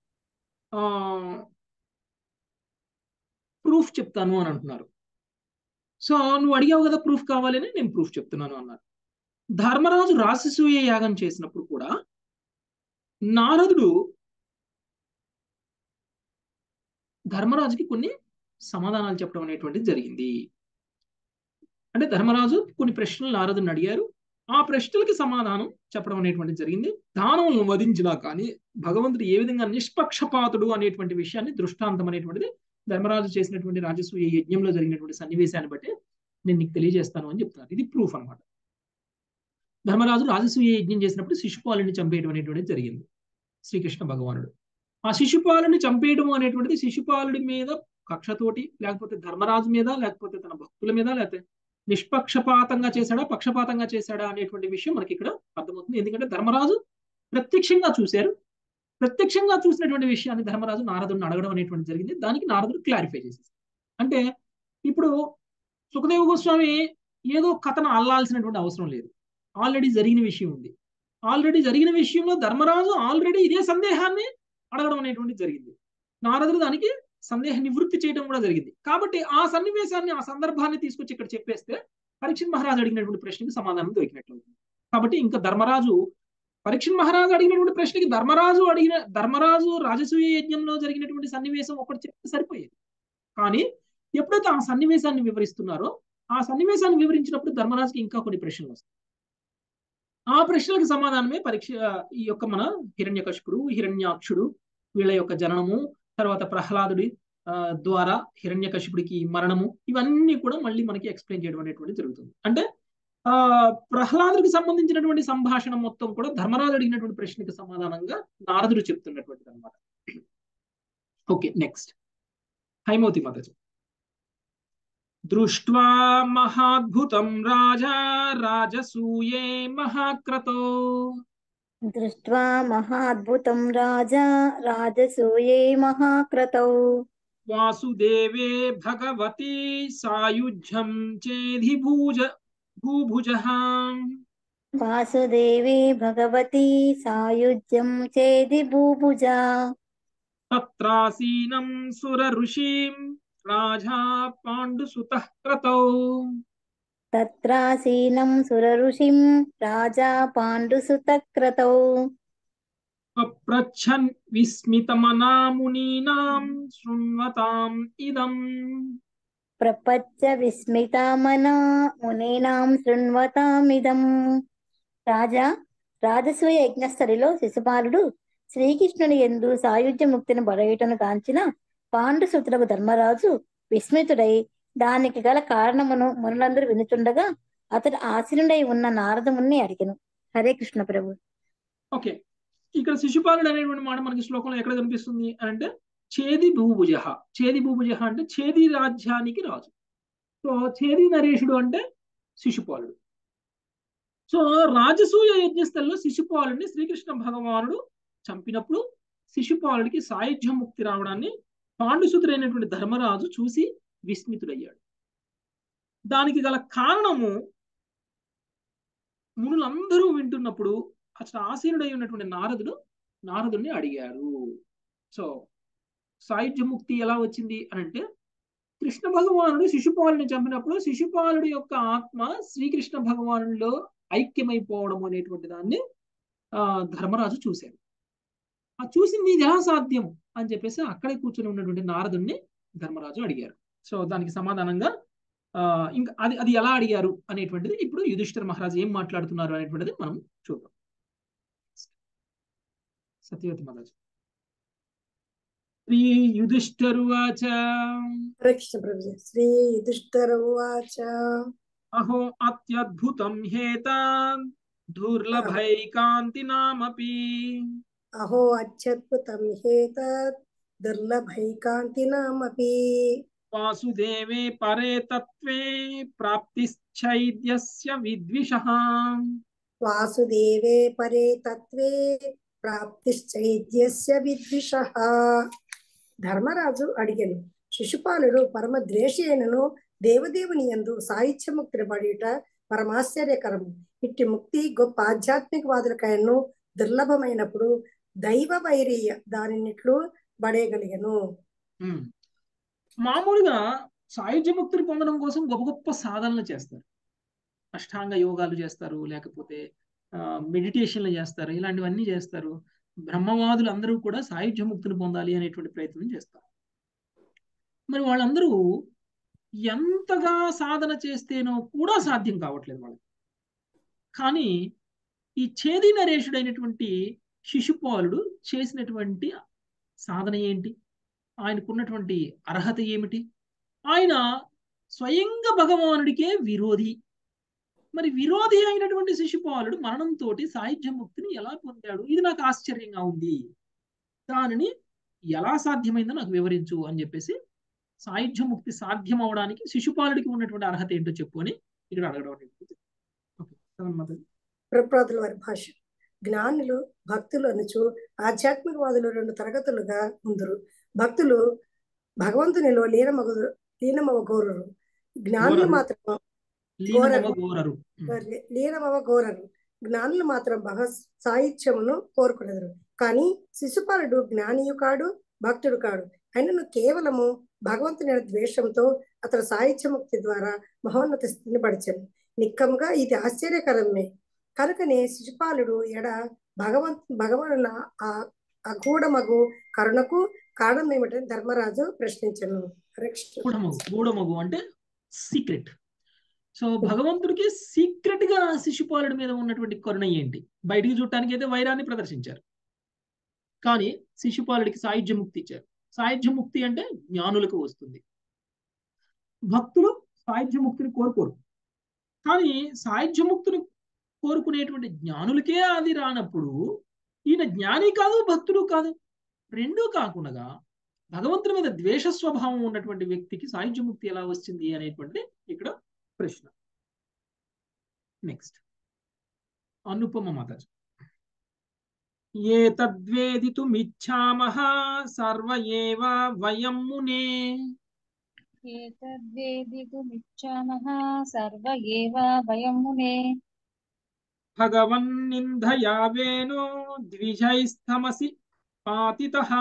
ప్రూఫ్ చెప్తాను అని అంటున్నారు సో నువ్వు అడిగావు కదా ప్రూఫ్ కావాలని నేను ప్రూఫ్ చెప్తున్నాను అన్నారు ధర్మరాజు రాశిసూయ యాగం చేసినప్పుడు కూడా నారదుడు ధర్మరాజుకి కొన్ని సమాధానాలు చెప్పడం అనేటువంటిది జరిగింది అంటే ధర్మరాజు కొన్ని ప్రశ్నలు నారదుని అడిగారు ఆ ప్రశ్నలకి సమాధానం చెప్పడం అనేటువంటిది జరిగింది దానవులను వధించినా కానీ భగవంతుడు ఏ విధంగా నిష్పక్షపాతుడు అనేటువంటి విషయాన్ని దృష్టాంతం అనేటువంటిది ధర్మరాజు చేసినటువంటి రాజసూయ యజ్ఞంలో జరిగినటువంటి సన్నివేశాన్ని బట్టి నేను నీకు తెలియజేస్తాను అని చెప్తున్నారు ఇది ప్రూఫ్ అనమాట ధర్మరాజు రాజసూయ యజ్ఞం చేసినప్పుడు శిశుపాలుని చంపేయడం అనేటువంటిది జరిగింది శ్రీకృష్ణ భగవానుడు ఆ శిశుపాలుని చంపేయడం అనేటువంటిది శిశుపాలుడి మీద కక్షతోటి లేకపోతే ధర్మరాజు మీద లేకపోతే తన భక్తుల మీద లేకపోతే నిష్పక్షపాతంగా చేశాడా పక్షపాతంగా చేశాడా అనేటువంటి విషయం మనకి ఇక్కడ అర్థమవుతుంది ఎందుకంటే ధర్మరాజు ప్రత్యక్షంగా చూశారు ప్రత్యక్షంగా చూసినటువంటి విషయాన్ని ధర్మరాజు నారదుడిని అడగడం అనేటువంటి జరిగింది దానికి నారదుడు క్లారిఫై చేసేసి అంటే ఇప్పుడు సుఖదేవ గోస్వామి ఏదో కథను అల్లాల్సినటువంటి అవసరం లేదు ఆల్రెడీ జరిగిన విషయం ఉంది ఆల్రెడీ జరిగిన విషయంలో ధర్మరాజు ఆల్రెడీ ఇదే సందేహాన్ని అడగడం అనేటువంటిది జరిగింది నారదుడు దానికి సందేహ నివృత్తి చేయడం కూడా జరిగింది కాబట్టి ఆ సన్నివేశాన్ని ఆ సందర్భాన్ని తీసుకొచ్చి ఇక్కడ చెప్పేస్తే పరీక్షణ్ మహారాజు అడిగినటువంటి ప్రశ్నకి సమాధానం దొరికినట్లు అవుతుంది కాబట్టి ఇంకా ధర్మరాజు పరీక్షణ్ మహారాజు అడిగినటువంటి ప్రశ్నకి ధర్మరాజు అడిగిన ధర్మరాజు రాజసూయ యజ్ఞంలో జరిగినటువంటి సన్నివేశం ఒకటి చెప్తే సరిపోయేది కానీ ఎప్పుడైతే ఆ సన్నివేశాన్ని వివరిస్తున్నారో ఆ సన్నివేశాన్ని వివరించినప్పుడు ధర్మరాజుకి ఇంకా కొన్ని ప్రశ్నలు వస్తాయి ఆ ప్రశ్నలకు సమాధానమే పరీక్ష ఈ యొక్క మన హిరణ్యకశిపుడు హిరణ్యాక్షుడు వీళ్ళ యొక్క జననము తర్వాత ప్రహ్లాదుడి ఆ, ద్వారా హిరణ్యకశిపుడికి మరణము ఇవన్నీ కూడా మళ్ళీ మనకి ఎక్స్ప్లెయిన్ చేయడం అనేటువంటి జరుగుతుంది అంటే ఆ ప్రహ్లాదుడికి సంబంధించినటువంటి సంభాషణ మొత్తం కూడా ధర్మరాజు అడిగినటువంటి ప్రశ్నకి సమాధానంగా నారదుడు చెప్తున్నటువంటిది అనమాట ఓకే నెక్స్ట్ హైమవతి మాతాజీ దృష్ట్వా మహాద్భుతం రాజా రాజసూయే మహాక్రతో దృష్ట్వా మహాద్భుతం రాజా రాజసూయే మహాక్రతౌ వాసుదేవే భగవతి సాయుధ్యం చేధి భూజ భూభుజ వాసుదేవే భగవతి సాయుధ్యం చేది భూభుజ తత్రాసీనం సుర ఋషిం రాజా పాండుసుత క్రతౌ తత్రాసీనం సురఋషిం రాజా పాండుసుతక్రతౌ పప్రచ్ఛన్ విస్మితమనా మునీనాం శృణ్వతాం ఇదం ప్రపంచ విస్మితామనా మునీనాం శృణ్వతామిదం రాజా రాజసూయ యజ్ఞస్థలిలో శిశుపాలుడు శ్రీకృష్ణుని ఎందు సాయుధ్య ముక్తిని బడయుటను కాంచిన పాండుసుతులకు ధర్మరాజు విస్మితుడై దానికి గల కారణమును మునులందరూ వినుచుండగా అతడు ఆశీనుడై ఉన్న నారదముని అడిగను హరే కృష్ణ ప్రభు ఓకే ఇక్కడ శిశుపాలుడు అనేటువంటి మాట మనకి శ్లోకంలో ఎక్కడ కనిపిస్తుంది అని అంటే చేది భూభుజ చేది భూభుజ అంటే చేది రాజ్యానికి రాజు సో చేది నరేషుడు అంటే శిశుపాలుడు సో రాజసూయ యజ్ఞస్థల్లో శిశుపాలుడిని శ్రీకృష్ణ భగవానుడు చంపినప్పుడు శిశుపాలుడికి సాయుధ్య ముక్తి రావడాన్ని పాండుసుతుడైనటువంటి ధర్మరాజు చూసి విస్మితుడయ్యాడు దానికి గల కారణము మునులందరూ వింటున్నప్పుడు అసలు ఆసీనుడై ఉన్నటువంటి నారదుడు నారదుడిని అడిగారు సో సాయుధ్య ముక్తి ఎలా వచ్చింది అని అంటే కృష్ణ భగవానుడు శిశుపాలుని చంపినప్పుడు శిశుపాలుడి యొక్క ఆత్మ శ్రీకృష్ణ భగవానుడిలో ఐక్యమైపోవడం అనేటువంటి దాన్ని ఆ ధర్మరాజు చూశాడు ఆ చూసింది ఇది ఎలా సాధ్యం అని చెప్పేసి అక్కడే కూర్చొని ఉన్నటువంటి నారదుడిని ధర్మరాజు అడిగారు సో దానికి సమాధానంగా ఆ ఇంకా అది అది ఎలా అడిగారు అనేటువంటిది ఇప్పుడు యుధిష్ఠిర మహారాజు ఏం మాట్లాడుతున్నారు అనేటువంటిది మనం చూద్దాం సత్యవతి మహారాజు శ్రీ యుధిష్ఠరువాచ కృష్ణ ప్రభు శ్రీ యుధిష్ఠర ఉవాచ అహో అత్యద్భుతం హేత దుర్లభైకాంతి నామపి అహో అత్యద్భుతం హేతత్ దుర్లభైకాంతినామపి వాసుదేవే పరే తత్వే ప్రాప్తిశ్చైద్యస్య విద్విషః వాసుదేవే పరే తత్వే ప్రాప్తిశ్చైద్యస్య విద్విషః ధర్మరాజు అడిగను శిశుపాలుడు పరమ ద్వేషేనను దేవదేవుని యందు సాహిత్యముక్తిని పడిట పరమాశ్చర్యకరము ఇట్టి ముక్తి గొప్ప ఆధ్యాత్మికవాదులకైనను దుర్లభమైనప్పుడు దైవ వైరీయ దానినిట్లు పడేయగలిగను ఉమ్. మామూలుగా సాయుధ్య ముక్తిని పొందడం కోసం గొప్ప గొప్ప సాధనలు చేస్తారు అష్టాంగ యోగాలు చేస్తారు లేకపోతే మెడిటేషన్లు చేస్తారు ఇలాంటివన్నీ చేస్తారు బ్రహ్మవాదులు అందరూ కూడా సాయుధ్య ముక్తిని పొందాలి అనేటువంటి ప్రయత్నం చేస్తారు మరి వాళ్ళందరూ ఎంతగా సాధన చేస్తేనో కూడా సాధ్యం కావట్లేదు వాళ్ళకి కానీ ఈ చేది నరేషుడైనటువంటి శిశుపాలుడు చేసినటువంటి సాధన ఏంటి ఆయనకున్నటువంటి అర్హత ఏమిటి ఆయన స్వయంగా భగవానుడికే విరోధి మరి విరోధి అయినటువంటి శిశుపాలుడు మరణంతో సాహిత్య ముక్తిని ఎలా పొందాడు ఇది నాకు ఆశ్చర్యంగా ఉంది దానిని ఎలా సాధ్యమైందో నాకు వివరించు అని చెప్పేసి సాయుధ్య ముక్తి సాధ్యం అవడానికి శిశుపాలుడికి ఉన్నటువంటి అర్హత ఏంటో చెప్పు అని ఇక్కడ అడగడం అనేది. ఓకే చదవండి మాతాజీ. ప్రప్రోతుల వారి భాష జ్ఞానులు భక్తులు అనుచు ఆధ్యాత్మికవాదులు రెండు తరగతులుగా ఉందరు భక్తులు భగవంతునిలో లీనమగు లీనమవగోరు జ్ఞానులు గోరరు. మాత్రం లీనమవ ఘోరరు. ఘోరరు ఉమ్. లీ- లీనమవ ఘోరరు జ్ఞానులు మాత్రం బహ సాహిత్యమును కోరుకునేదరు కానీ శిశుపాలుడు జ్ఞానియు కాడు భక్తుడు కాడు అయినను కేవలము భగవంతుని ద్వేషంతో అతడు సాహిత్యముక్తి ద్వారా మహోన్నత స్థితిని పడిచాను నిక్కముగా ఇది ఆశ్చర్యకరమే కనుకనే శిశుపాలుడు ఎడ భగవంత్ భగవాను ఆ అగూఢమగు కరుణకు కారణం ఏమిటని ధర్మరాజు ప్రశ్నించను హరే కృష్ణ. గూఢమగు గూఢమగు అంటే సీక్రెట్ సో భగవంతుడికి సీక్రెట్ గా శిశుపాలుడి మీద ఉన్నటువంటి కరుణ ఏంటి బయటికి చూడటానికి అయితే వైరాన్ని ప్రదర్శించారు కానీ శిశుపాలుడికి సాయుధ్య ముక్తి ఇచ్చారు సాయుధ్య ముక్తి అంటే జ్ఞానులకు వస్తుంది భక్తులు సాయుధ్య ముక్తిని కోరుకోరు కానీ సాయుధ్య ముక్తిని కోరుకునేటువంటి జ్ఞానులకే అది రానప్పుడు ఈయన జ్ఞాని కాదు భక్తుడు కాదు రెండూ కాకుండా భగవంతుని మీద ద్వేష స్వభావం ఉన్నటువంటి వ్యక్తికి సాయుధ్య ముక్తి ఎలా వచ్చింది అనేటువంటి ఇక్కడ ప్రశ్న నెక్స్ట్ అనుపమ మాతాజీ ఏ తద్వేదితుమిచ్చామః సర్వ ఏవ వయం మునే ఏతద్వేదితుమిచ్చామः సర్వ ఏవ వయం మునే భగవన్నిందయా వేనో ద్విజైస్తమసి పాతితః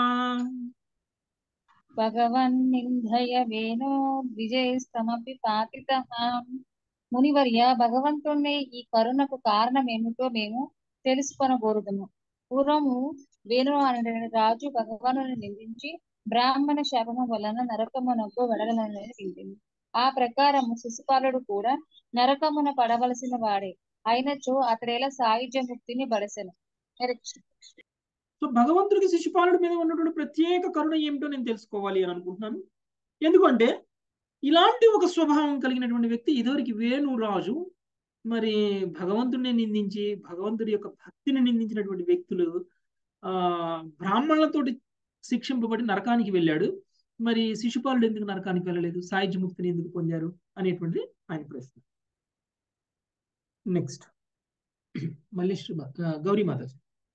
భగవన్నిందయ వేణో ద్విజైస్తమపి పాతితః మునివర్య భగవంతుణ్ణి ఈ కరుణకు కారణమేమిటో మేము తెలుసుకొనగోరుదుము పూర్వము వేణు అనే రాజు భగవాను నిందించి బ్రాహ్మణ శాపము వలన నరకమునకు వెడగలని నిందింది ఆ ప్రకారము శిశుపాలుడు కూడా నరకమున పడవలసిన వాడే అయినచో అతడేలా సాయుధ్య ముక్తిని బడసెను హరే కృష్ణ. సో భగవంతుడికి శిశుపాలుడి మీద ఉన్నటువంటి ప్రత్యేక కరుణ ఏమిటో నేను తెలుసుకోవాలి అని అనుకుంటున్నాను ఎందుకంటే ఇలాంటి ఒక స్వభావం కలిగినటువంటి వ్యక్తి ఇదివరకు వేణురాజు మరి భగవంతుడిని నిందించి భగవంతుడి యొక్క భక్తిని నిందించినటువంటి వ్యక్తులు ఆ బ్రాహ్మణులతోటి శిక్షింపబడి నరకానికి వెళ్ళాడు మరి శిశుపాలుడు ఎందుకు నరకానికి వెళ్ళలేదు సాయుధ్య ముక్తిని ఎందుకు పొందారు అనేటువంటిది ఆయన ప్రశ్న నెక్స్ట్ మళ్ళీ శ్రీ గౌరీ మాతాజీ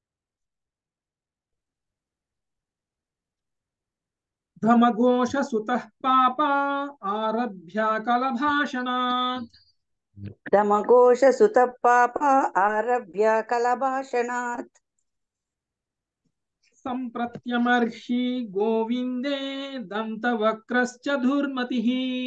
ధమఘోష సుత పాప ఆరభ్య కలభాషణాత్ దమఘోష సుత పాప ఆరభ్య కలభాషణాత్ సంప్రత్యమర్షి గోవిందే దంతవక్రశ్చ దుర్మతి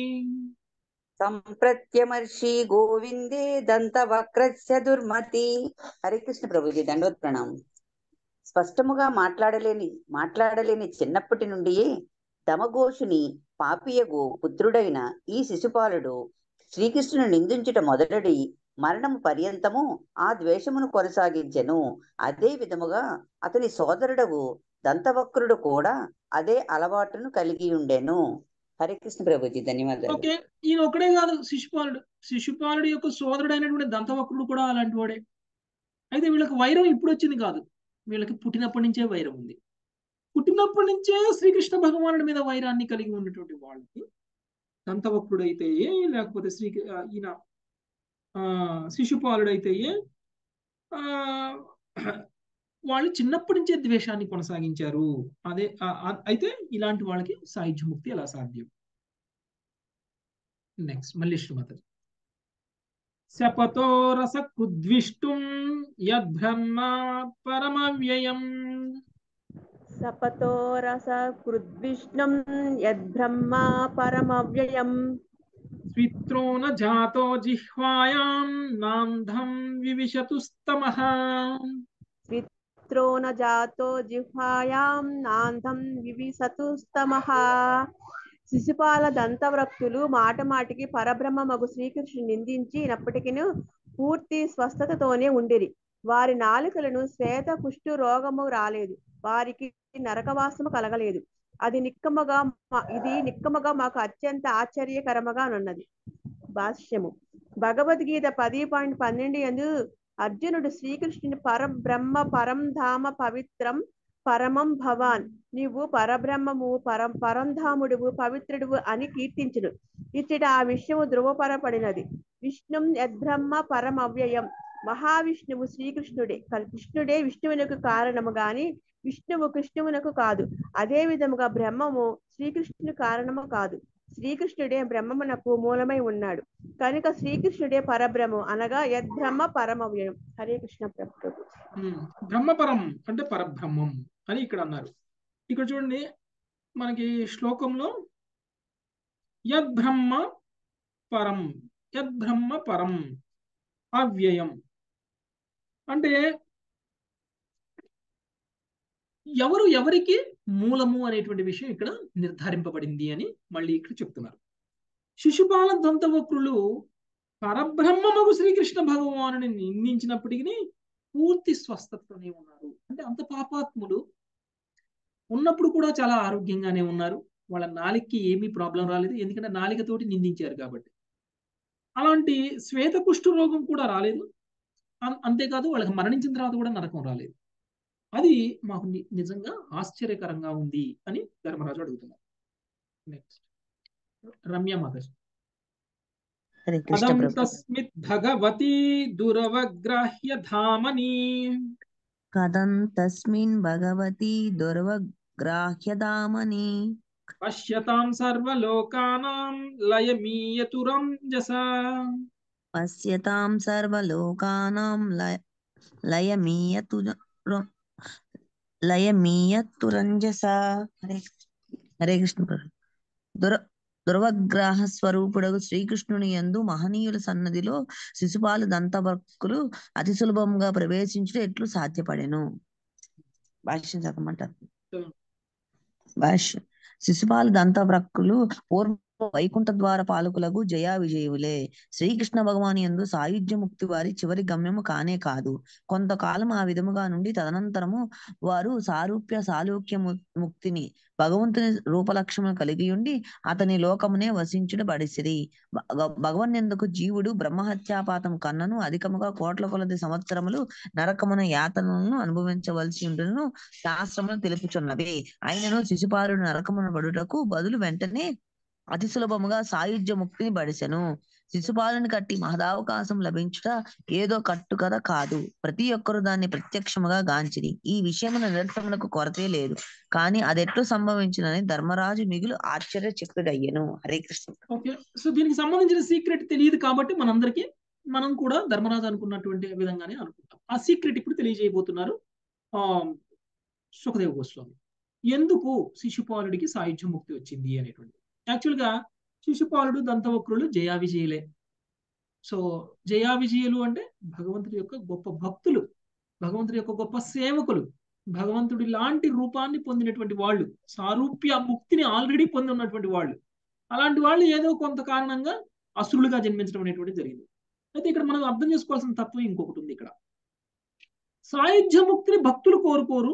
సంప్రత్యమర్షి గోవిందే దంతవక్రస్య దుర్మతి హరే కృష్ణ ప్రభుజీ దండవత్ ప్రణామం స్పష్టముగా మాట్లాడలేని మాట్లాడలేని చిన్నప్పటి నుండియే దమఘోషుని పాపియగు పుత్రుడైన ఈ శిశుపాలుడు శ్రీకృష్ణుని నిందించుట మొదలడి మరణము పర్యంతము ఆ ద్వేషమును కొనసాగించెను అదే విధముగా అతని సోదరుడవు దంతవక్రుడు కూడా అదే అలవాటును కలిగి ఉండెను హరే కృష్ణ ప్రభుజీ ధన్యవాదాలు ఓకే ఈయన ఒకడే కాదు శిశుపాలుడు శిశుపాలుడు యొక్క సోదరుడైనటువంటి దంతవక్రుడు కూడా అలాంటి వాడే అయితే వీళ్ళకి వైరం ఇప్పుడు వచ్చింది కాదు వీళ్ళకి పుట్టినప్పటి నుంచే వైరం ఉంది పుట్టినప్పటి నుంచే శ్రీకృష్ణ భగవానుడి మీద వైరాన్ని కలిగి ఉన్నటువంటి వాళ్ళకి దంతవక్రుడు అయితే లేకపోతే శ్రీ ఆ, ఈయన ఆ శిశుపాలుడైతే ఆ వాళ్ళు చిన్నప్పటి నుంచే ద్వేషాన్ని కొనసాగించారు అదే ఆ, ఆ, అయితే ఇలాంటి వాళ్ళకి సాయుధ్య ముక్తి ఎలా సాధ్యం నెక్స్ట్ మళ్ళీ శ్రీమత శపతో రస కుద్విష్టుం యద్బ్రహ్మ పరమవ్యయం సపతో రస కృద్విష్ణం యద్బ్రహ్మ పరమవ్యయం స్విత్రో న జాతో జిహ్వాయాం నాంధం వివిశతు స్తమః స్విత్రో న జాతో జిహ్వాయాం నాంధం వివిసతు స్తమః శిశుపాల దంతవ్రక్తులు మాట మాటికి పరబ్రహ్మ మగు శ్రీకృష్ణుని నిందించినప్పటికీ పూర్తి స్వస్థతతోనే ఉండిరి వారి నాలుకలను శ్వేత కుష్టు రోగము రాలేదు వారికి నరకవాసము కలగలేదు అది నిక్కముగా మా- ఇది నిక్కముగా మాకు అత్యంత ఆశ్చర్యకరముగా ఉన్నది భాష్యము భగవద్గీత పది పాయింట్ పన్నెండు ఎందు అర్జునుడు శ్రీకృష్ణుని పరబ్రహ్మ పరం ధామ పవిత్రం పరమం భవాన్ నీవు పరబ్రహ్మము పరం పరంధాముడువు పవిత్రుడువు అని కీర్తించును ఇచ్చట ఆ విషయము ధృవపరపడినది విష్ణుం యద్బ్రహ్మ పరం అవ్యయం మహావిష్ణువు శ్రీకృష్ణుడే కల్- కృష్ణుడే విష్ణువునకు కారణము గాని విష్ణువు కృష్ణువునకు కాదు అదే విధముగా బ్రహ్మము శ్రీకృష్ణుని కారణము కాదు శ్రీకృష్ణుడే బ్రహ్మమునకు మూలమై ఉన్నాడు కనుక శ్రీకృష్ణుడే పరబ్రహ్మం అనగా యద్బ్రహ్మ పరమవ్యయం హరే కృష్ణ ప్రభు ఉమ్, బ్రహ్మపరం అంటే పరబ్రహ్మం అని ఇక్కడ అన్నారు ఇక్కడ చూడండి మనకి శ్లోకంలో యద్బ్రహ్మ పరం యద్బ్రహ్మ పరం అవ్యయం అంటే ఎవరు ఎవరికి మూలము అనేటువంటి విషయం ఇక్కడ నిర్ధారింపబడింది అని మళ్ళీ ఇక్కడ చెప్తున్నారు శిశుపాల దంతవక్రులు పరబ్రహ్మమగు శ్రీకృష్ణ భగవానుని నిందించినప్పటికీ పూర్తి స్వస్థతతోనే ఉన్నారు అంటే అంత పాపాత్ములు ఉన్నప్పుడు కూడా చాలా ఆరోగ్యంగానే ఉన్నారు వాళ్ళ నాలికకి ఏమీ ప్రాబ్లం రాలేదు ఎందుకంటే నాలికతోటి నిందించారు కాబట్టి అలాంటి శ్వేత కుష్ఠ రోగం కూడా రాలేదు అం- అంతేకాదు వాళ్ళకి మరణించిన తర్వాత కూడా నరకం రాలేదు అది మాకు ని- నిజంగా ఆశ్చర్యకరంగా ఉంది అని ధర్మరాజు అడుగుతున్నారు నెక్స్ట్ రమ్య మాతాజీ హరే కృష్ణ అదం ప్రభు తస్మిత్ భగవతి దురవగ్రాహ్య ధామని కథం తస్మిన్ భగవతి దుర్వగ్రాహ్యదామని పశ్యతాం సర్వలోకానాం లయమీయతురం జస పశ్యతాం సర్వలోకానాం లయ లయమీయతు లయమీయతురంజస హరే హరే కృష్ణ ప్రభు దుర దుర్వగ్రాహ స్వరూపుడగు శ్రీకృష్ణుని యందు మహనీయుల సన్నదిలో శిశుపాలు దంతభక్తులు అతి సులభంగా ప్రవేశించుట ఎట్లు సాధ్యపడెను భాష్యం చెప్పమంటారు భాష్యం శిశుపాలు దంతవ్రక్కులు పూర్వ వైకుంఠ ద్వార పాలకులకు జయా విజయులే శ్రీకృష్ణ భగవాని యందు సాయుధ్య ముక్తి వారి చివరి గమ్యము కానే కాదు కొంతకాలం ఆ విధముగా నుండి తదనంతరము వారు సారూప్య సాలోక్య ము- ముక్తిని భగవంతుని రూపలక్షణము కలిగి ఉండి అతని లోకమునే వసించుడు బడిసిరి భగ- భగవన్నెందుకు జీవుడు బ్రహ్మహత్యాపాతం కన్నను అధికముగా కోట్ల కొలది సంవత్సరములు నరకమున యాతనలను అనుభవించవలసి ఉండును శాస్త్రములు తెలుపుచున్నవి అయినను శిశుపాలుడు నరకమున పడుటకు బదులు వెంటనే అతి సులభముగా సాయుధ్య ముక్తిని బడిసెను శిశుపాలుని కట్టి మహదావకాశం లభించుట ఏదో కట్టుకథ కాదు ప్రతి ఒక్కరు దాన్ని ప్రత్యక్షముగా గాంచిరి ఈ విషయమున నిరసనకు కొరతే లేదు కానీ అదెట్లు సంభవించునని ధర్మరాజు మిగులు ఆశ్చర్య చిక్కుడయ్యను హరే కృష్ణ ఓకే సో దీనికి సంబంధించిన సీక్రెట్ తెలియదు కాబట్టి మనందరికీ మనం కూడా ధర్మరాజు అనుకున్నటువంటి విధంగానే అనుకుంటాం ఆ సీక్రెట్ ఇప్పుడు తెలియజేయబోతున్నారు ఆ సుఖదేవ గోస్వామి ఎందుకు శిశుపాలుడికి సాయుధ్య ముక్తి వచ్చింది అనేటువంటి యాక్చువల్ గా శిశుపాలుడు దంతవక్రులు జయా విజయులే సో జయా విజయులు అంటే భగవంతుడి యొక్క గొప్ప భక్తులు భగవంతుడి యొక్క గొప్ప సేవకులు భగవంతుడి లాంటి రూపాన్ని పొందినటువంటి వాళ్ళు సారూప్య ముక్తిని ఆల్రెడీ పొంది ఉన్నటువంటి వాళ్ళు అలాంటి వాళ్ళు ఏదో కొంత కారణంగా అసురులుగా జన్మించడం అనేటువంటి జరిగింది అయితే ఇక్కడ మనం అర్థం చేసుకోవాల్సిన తత్వం ఇంకొకటి ఉంది ఇక్కడ సాయుధ్య ముక్తిని భక్తులు కోరుకోరు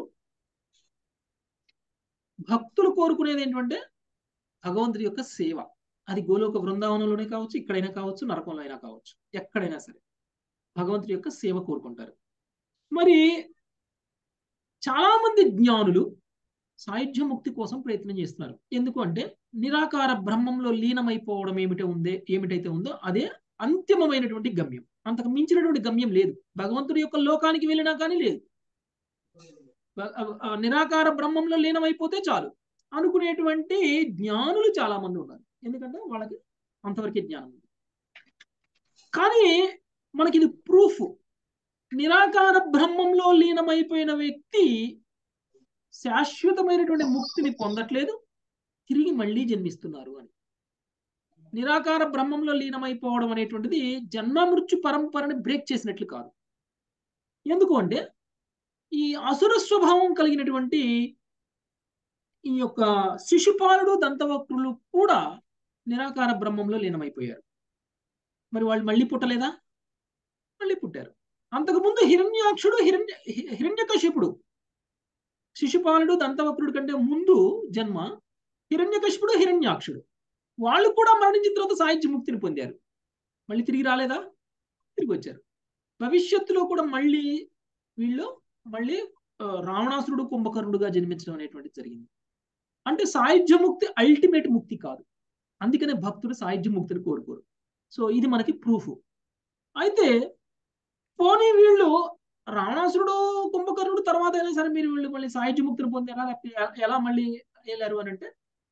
భక్తులు కోరుకునేది ఏంటంటే భగవంతుడి యొక్క సేవ అది గోలోక బృందావనంలోనే కావచ్చు ఇక్కడైనా కావచ్చు నరకంలో అయినా కావచ్చు ఎక్కడైనా సరే భగవంతుడి యొక్క సేవ కోరుకుంటారు మరి చాలా మంది జ్ఞానులు సాయుధ్య ముక్తి కోసం ప్రయత్నం చేస్తున్నారు ఎందుకు అంటే నిరాకార బ్రహ్మంలో లీనమైపోవడం ఏమిటో ఉందే ఏమిటైతే ఉందో అదే అంతిమమైనటువంటి గమ్యం అంతకు మించినటువంటి గమ్యం లేదు భగవంతుడి యొక్క లోకానికి వెళ్ళినా కానీ లేదు బ- ఆ- ఆ నిరాకార బ్రహ్మంలో లీనమైపోతే చాలు అనుకునేటువంటి జ్ఞానులు చాలా మంది ఉన్నారు ఎందుకంటే వాళ్ళకి అంతవరకే జ్ఞానం ఉంది కానీ మనకి ఇది ప్రూఫ్ నిరాకార బ్రహ్మంలో లీనమైపోయిన వ్యక్తి శాశ్వతమైనటువంటి ముక్తిని పొందట్లేదు తిరిగి మళ్ళీ జన్మిస్తున్నారు అని నిరాకార బ్రహ్మంలో లీనమైపోవడం అనేటువంటిది జన్మ మృత్యు పరంపరని బ్రేక్ చేసినట్లు కాదు ఎందుకు అంటే ఈ అసుర స్వభావం కలిగినటువంటి ఈ యొక్క శిశుపాలుడు దంతవక్రులు కూడా నిరాకార బ్రహ్మంలో లీనమైపోయారు మరి వాళ్ళు మళ్ళీ పుట్టలేదా మళ్ళీ పుట్టారు అంతకుముందు హిరణ్యాక్షుడు హిరణ్య హి- హిరణ్యకశిపుడు శిశుపాలుడు దంతవక్రుడు కంటే ముందు జన్మ హిరణ్యకశిపుడు హిరణ్యాక్షుడు వాళ్ళు కూడా మరణించిన తర్వాత సాహిత్య ముక్తిని పొందారు మళ్ళీ తిరిగి రాలేదా తిరిగి వచ్చారు భవిష్యత్తులో కూడా మళ్ళీ వీళ్ళు మళ్ళీ ఆ, రావణాసురుడు కుంభకర్ణుడుగా జన్మించడం అనేటువంటిది జరిగింది అంటే సాయుధ్య ముక్తి అల్టిమేట్ ముక్తి కాదు అందుకనే భక్తుడు సాయుధ్య ముక్తిని కోరుకోరు సో ఇది మనకి ప్రూఫ్ అయితే పోనీ వీళ్ళు రావణాసురుడు కుంభకర్ణుడు తర్వాత అయినా సరే మీరు వీళ్ళు మళ్ళీ సాయుధ్య ముక్తిని పొందారా లేకపోతే ఎ- ఎలా మళ్ళీ వెళ్ళారు అని అంటే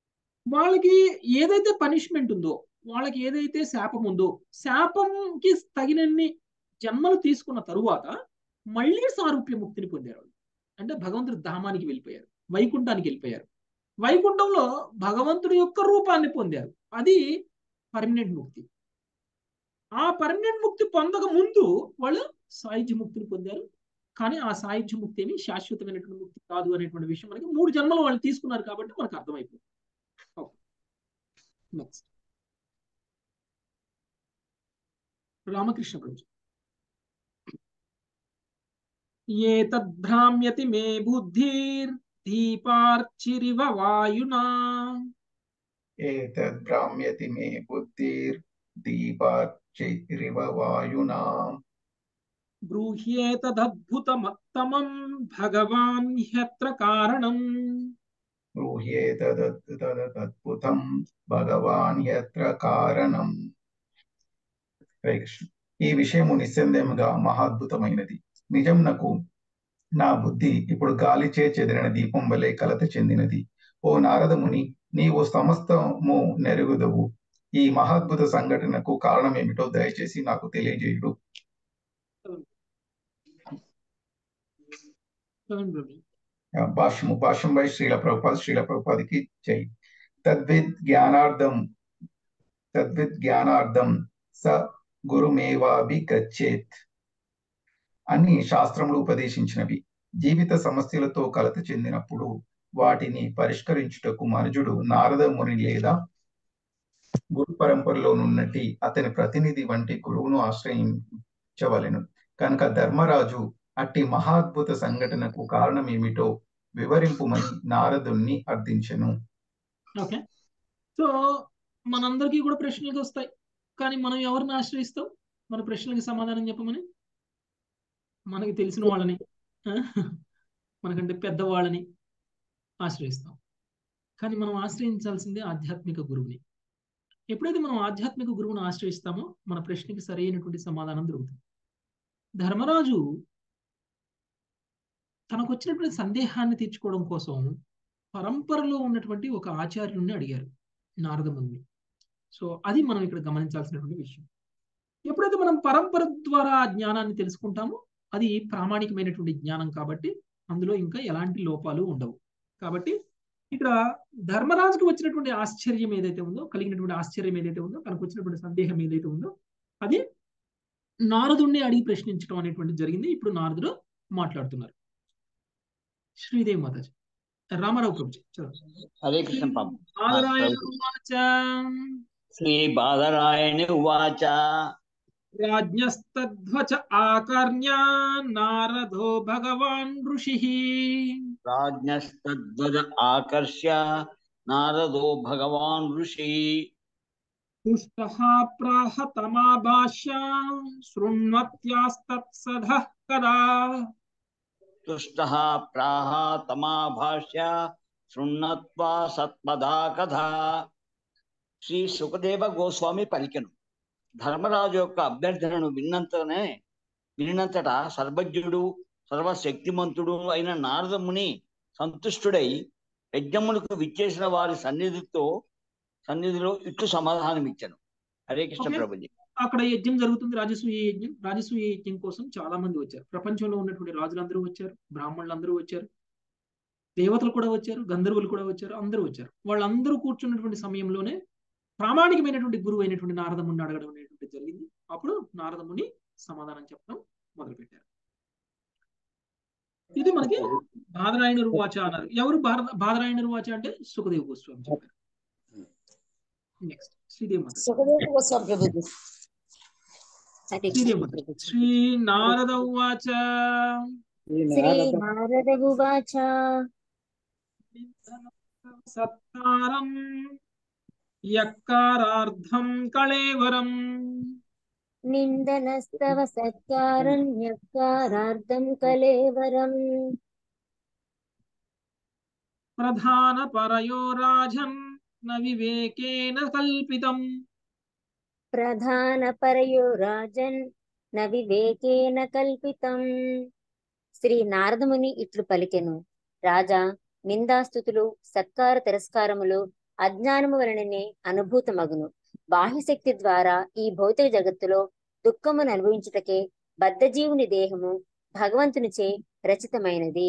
వాళ్ళకి ఏదైతే పనిష్మెంట్ ఉందో వాళ్ళకి ఏదైతే శాపం ఉందో శాపంకి తగినన్ని జన్మలు తీసుకున్న తరువాత మళ్ళీ సారూప్య ముక్తిని పొందారు వాళ్ళు అంటే భగవంతుడి ధామానికి వెళ్ళిపోయారు వైకుంఠానికి వెళ్ళిపోయారు వైకుంఠంలో భగవంతుడి యొక్క రూపాన్ని పొందారు అది పర్మనెంట్ ముక్తి ఆ పర్మనెంట్ ముక్తి పొందక ముందు వాళ్ళు సాయుధ్య ముక్తిని పొందారు కానీ ఆ సాయుధ్య ముక్తి ఏమి శాశ్వతమైనటువంటి ముక్తి కాదు అనేటువంటి విషయం మనకి మూడు జన్మలు వాళ్ళు తీసుకున్నారు కాబట్టి మనకు అర్థమైపోయింది నెక్స్ట్ రామకృష్ణ ప్రభు ఏ తద్భ్రామ్యతి మే బుద్ధిర్ దీపార్చిరివ వాయునా एतद्भ्राम्यति मे बुद्धिर्दीपार्चिरिव वायुना బ్రూహ్యేతదద్భుతమత్తమం భగవాన్ హ్యత్ర కారణం బ్రూహ్యేతదద్భుతం భగవాన్ యత్ర కారణం హరే కృష్ణ ఈ విషయము నిస్సందేహముగా మహాద్భుతమైనది నిజంనకు నా బుద్ధి ఇప్పుడు గాలిచే చెదిరిన దీపం వలె కలత చెందినది ఓ నారదముని నీవు సమస్తము నెరుగుదవు ఈ మహాద్భుత సంఘటనకు కారణం ఏమిటో దయచేసి నాకు తెలియజేయుడు భాష్యము భాష్యం బై శ్రీల ప్రభుపాద శ్రీల ప్రభుపాదికి జై తద్విద్ జ్ఞానార్థం తద్విద్ జ్ఞానార్థం స గురుమేవాభి గచ్చేత్ అన్ని శాస్త్రములు ఉపదేశించినవి జీవిత సమస్యలతో కలత చెందినప్పుడు వాటిని పరిష్కరించుటకు మనుజుడు నారద ముని లేదా గురు పరంపరలోనున్నటి అతని ప్రతినిధి వంటి గురువును ఆశ్రయించవలెను కనుక ధర్మరాజు అట్టి మహాద్భుత సంఘటనకు కారణం ఏమిటో వివరింపుమని నారదుణ్ణి అర్థించెను ఓకే సో మనందరికీ కూడా ప్రశ్నలు వస్తాయి కానీ మనం ఎవరిని ఆశ్రయిస్తాం మన ప్రశ్నలకి సమాధానం చెప్పమని మనకి తెలిసిన వాళ్ళని మనకంటే పెద్దవాళ్ళని ఆశ్రయిస్తాం కానీ మనం ఆశ్రయించాల్సిందే ఆధ్యాత్మిక గురువుని ఎప్పుడైతే మనం ఆధ్యాత్మిక గురువుని ఆశ్రయిస్తామో మన ప్రశ్నకి సరైనటువంటి సమాధానం దొరుకుతుంది ధర్మరాజు తనకు వచ్చినటువంటి సందేహాన్ని తీర్చుకోవడం కోసం పరంపరలో ఉన్నటువంటి ఒక ఆచార్యుడిని అడిగారు నారదముని సో అది మనం ఇక్కడ గమనించాల్సినటువంటి విషయం ఎప్పుడైతే మనం పరంపర ద్వారా ఆ జ్ఞానాన్ని తెలుసుకుంటామో అది ప్రామాణికమైనటువంటి జ్ఞానం కాబట్టి అందులో ఇంకా ఎలాంటి లోపాలు ఉండవు కాబట్టి ఇక్కడ ధర్మరాజుకు వచ్చినటువంటి ఆశ్చర్యం ఏదైతే ఉందో కలిగినటువంటి ఆశ్చర్యం ఏదైతే ఉందో తనకు వచ్చినటువంటి సందేహం ఏదైతే ఉందో అది నారదుణ్ణి అడిగి ప్రశ్నించడం అనేటువంటి జరిగింది ఇప్పుడు నారదుడు మాట్లాడుతున్నారు శ్రీదేవి మాతాజీ రామారావు ప్రభుజీ హరే కృష్ణ పాపం శ్రీ బాదరాయణ ఉవాచ రాజ్ఞస్తద్వచ ఆకర్ణ్య నారదో భగవాన్ ఋషి రాజ్ఞస్తద్వజ ఆకర్ష్య నారదో భగవాన్ ఋషి తుష్టః ప్రాహ తమాభాష్య శృణ్వత్యాస్తత్సధ కదా తుష్టః ప్రాహ తమాభాష్య శృణ్వత్వా సత్పదా కథ శ్రీ సుఖదేవ గోస్వామి పలికెను ధర్మరాజు యొక్క అభ్యర్థనను విన్నంతనే వినినంతట సర్వజ్ఞుడు సర్వశక్తిమంతుడు అయిన నారదముని సంతుష్టుడై యజ్ఞములకు విచ్చేసిన వారి సన్నిధితో సన్నిధిలో ఇట్లు సమాధానం ఇచ్చాను హరే కృష్ణ Okay. ప్రభుజీ అక్కడ యజ్ఞం జరుగుతుంది రాజసూయ యజ్ఞం రాజసూయ యజ్ఞం కోసం చాలా మంది వచ్చారు ప్రపంచంలో ఉన్నటువంటి రాజులందరూ వచ్చారు బ్రాహ్మణులు అందరూ వచ్చారు దేవతలు కూడా వచ్చారు గంధర్వులు కూడా వచ్చారు అందరూ వచ్చారు వాళ్ళందరూ కూర్చున్నటువంటి సమయంలోనే ప్రామాణికమైనటువంటి గురువు అయినటువంటి నారదముని అడగడం అనేటువంటి జరిగింది అప్పుడు నారదముని సమాధానం చెప్పడం మొదలుపెట్టారు ఇది మనకి బాదరాయణ వాచ అన్నారు ఎవరు బాద- బాదరాయణ వాచ అంటే సుఖదేవ్ గోస్వామి చెప్పారు నెక్స్ట్ శ్రీదేవి మాత సుఖదేవ గోస్వామి ప్రభుజీ శ్రీదేవి మాత శ్రీ నారద ఉవాచ శ్రీ నారద ఉవాచ సత్కారం యక్కారార్థం కళేవరం నిందనస్తవ సత్కారణ్యకారార్థం కలేవరం ప్రధాన పరయో రాజన్ న వివేకేన కల్పితం ప్రధాన పరయో రాజన్ న వివేకేన కల్పితం శ్రీ నారదముని ఇట్లు పలికెను రాజా నిందాస్తుతులు సత్కార తిరస్కారములు అజ్ఞానము వలననే అనుభూతమగును బాహ్యశక్తి ద్వారా ఈ భౌతిక జగత్తులో దుఃఖమును అనుభవించుటకే బద్ధజీవుని దేహము భగవంతునిచే రచితమైనది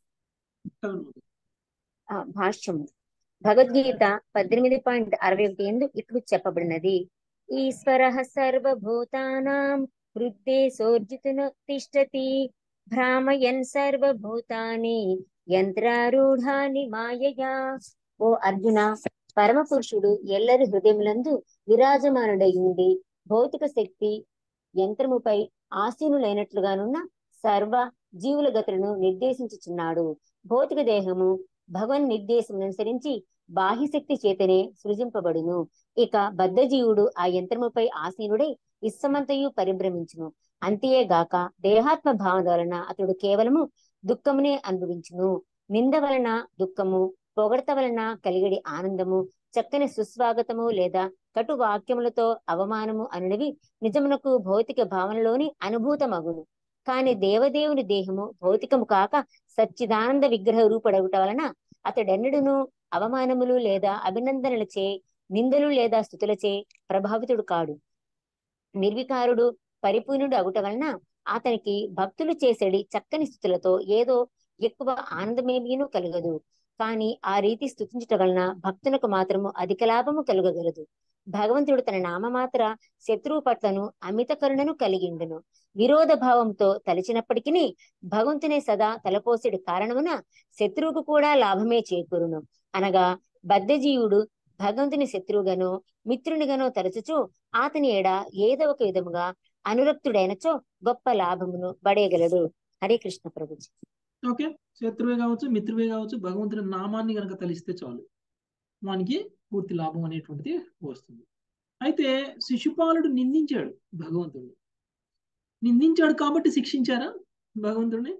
ఆ, భాష్యము భగవద్గీత పద్దెనిమిది పాయింట్ అరవై ఒకటి ఎందు ఇట్లు చెప్పబడినది ఈశ్వర సర్వభూతానాం హృద్దే సోర్జితున తిష్టతి భ్రామయన్ సర్వభూతాని యంత్రారూఢాని మాయయా ఓ అర్జున పరమ పురుషుడు ఎల్లరి హృదయములందు విరాజమానుడై ఉండి భౌతిక శక్తి యంత్రముపై ఆసీనులైనట్లుగానున్న సర్వ జీవుల గతులను నిర్దేశించుచున్నాడు భౌతిక దేహము భగవన్ నిర్దేశం అనుసరించి బాహ్యశక్తి చేతనే సృజింపబడును ఇక బద్ధజీవుడు ఆ యంత్రముపై ఆసీనుడై విశ్వమంతయు పరిభ్రమించును అంతేగాక దేహాత్మ భావన వలన అతడు కేవలము దుఃఖమునే అనుభవించును నింద వలన దుఃఖము పొగడత వలన కలిగడి ఆనందము చక్కని సుస్వాగతము లేదా కటు వాక్యములతో అవమానము అనునవి నిజమునకు భౌతిక భావనలోని అనుభూతమగును కాని దేవదేవుని దేహము భౌతికము కాక సచ్చిదానంద విగ్రహ రూపడగుట వలన అతడెన్నడును అవమానములు లేదా అభినందనలచే నిందలు లేదా స్థుతులచే ప్రభావితుడు కాడు నిర్వికారుడు పరిపూర్ణుడు అగుట వలన అతనికి భక్తులు చేసేడి చక్కని స్థుతులతో ఏదో ఎక్కువ ఆనందమేమీనూ కలగదు కానీ ఆ రీతి స్థుతించుట వలన భక్తులకు మాత్రము అధిక లాభము కలుగగలదు భగవంతుడు తన నామమాత్ర శత్రువు పట్లను అమిత కరుణను కలిగిండును విరోధ భావంతో తలచినప్పటికీ భగవంతునే సదా తలపోసేడు కారణమున శత్రువుకు కూడా లాభమే చేకూరును అనగా బద్ధజీవుడు భగవంతుని శత్రువుగానో మిత్రునిగానో తరచుచు అతని ఏడ ఏదో ఒక విధముగా అనురక్తుడైనచో గొప్ప లాభమును పడేయగలడు హరే కృష్ణ ప్రభుజీ ఓకే శత్రువే కావచ్చు మిత్రువే కావచ్చు భగవంతుని నామాన్ని కనుక తలిస్తే చాలు వానికి పూర్తి లాభం అనేటువంటిది వస్తుంది అయితే శిశుపాలుడు నిందించాడు భగవంతుడిని నిందించాడు కాబట్టి శిక్షించారా భగవంతుడిని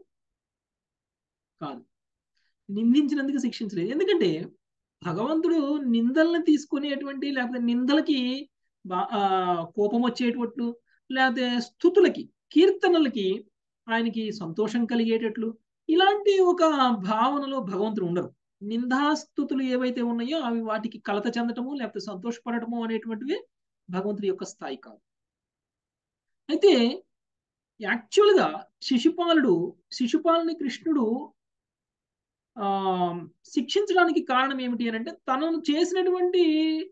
కాదు నిందించినందుకు శిక్షించలేదు ఎందుకంటే భగవంతుడు నిందల్ని తీసుకునేటువంటి లేకపోతే నిందలకి బా- ఆ, కోపం వచ్చేటట్లు లేకపోతే స్థుతులకి కీర్తనలకి ఆయనకి సంతోషం కలిగేటట్లు ఇలాంటి ఒక భావనలో భగవంతుడు ఉండరు నిందాస్తుతులు ఏవైతే ఉన్నాయో అవి వాటికి కలత చెందటము లేకపోతే సంతోషపడటము అనేటువంటివి భగవంతుడి యొక్క స్థాయి కాదు అయితే యాక్చువల్గా శిశుపాలుడు శిశుపాలుని కృష్ణుడు ఆ శిక్షించడానికి కారణం ఏమిటి అని అంటే తనను చేసినటువంటి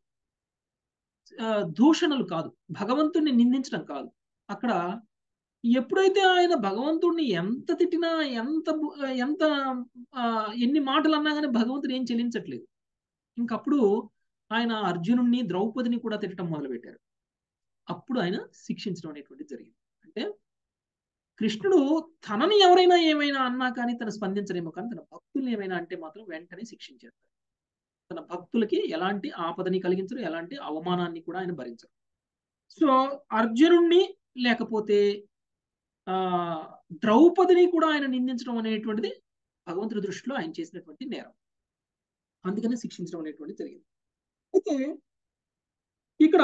ఆ, దూషణలు కాదు భగవంతుణ్ణి నిందించడం కాదు అక్కడ ఎప్పుడైతే ఆయన భగవంతుడిని ఎంత తిట్టినా ఎంత బు- ఎంత ఆ, ఎన్ని మాటలు అన్నా కానీ భగవంతుడు ఏం చెల్లించట్లేదు ఇంకప్పుడు ఆయన అర్జునుడిని ద్రౌపదిని కూడా తిట్టడం మొదలుపెట్టారు అప్పుడు ఆయన శిక్షించడం అనేటువంటిది జరిగింది అంటే కృష్ణుడు తనని ఎవరైనా ఏమైనా అన్నా కానీ తను స్పందించడేమో కానీ తన భక్తుల్ని ఏమైనా అంటే మాత్రం వెంటనే శిక్షించారు తన భక్తులకి ఎలాంటి ఆపదని కలిగించరు ఎలాంటి అవమానాన్ని కూడా ఆయన భరించరు సో అర్జునుణ్ణి లేకపోతే ఆ ద్రౌపదిని కూడా ఆయన నిందించడం అనేటువంటిది భగవంతుడి దృష్టిలో ఆయన చేసినటువంటి నేరం అందుకని శిక్షించడం అనేటువంటిది జరిగింది అయితే ఇక్కడ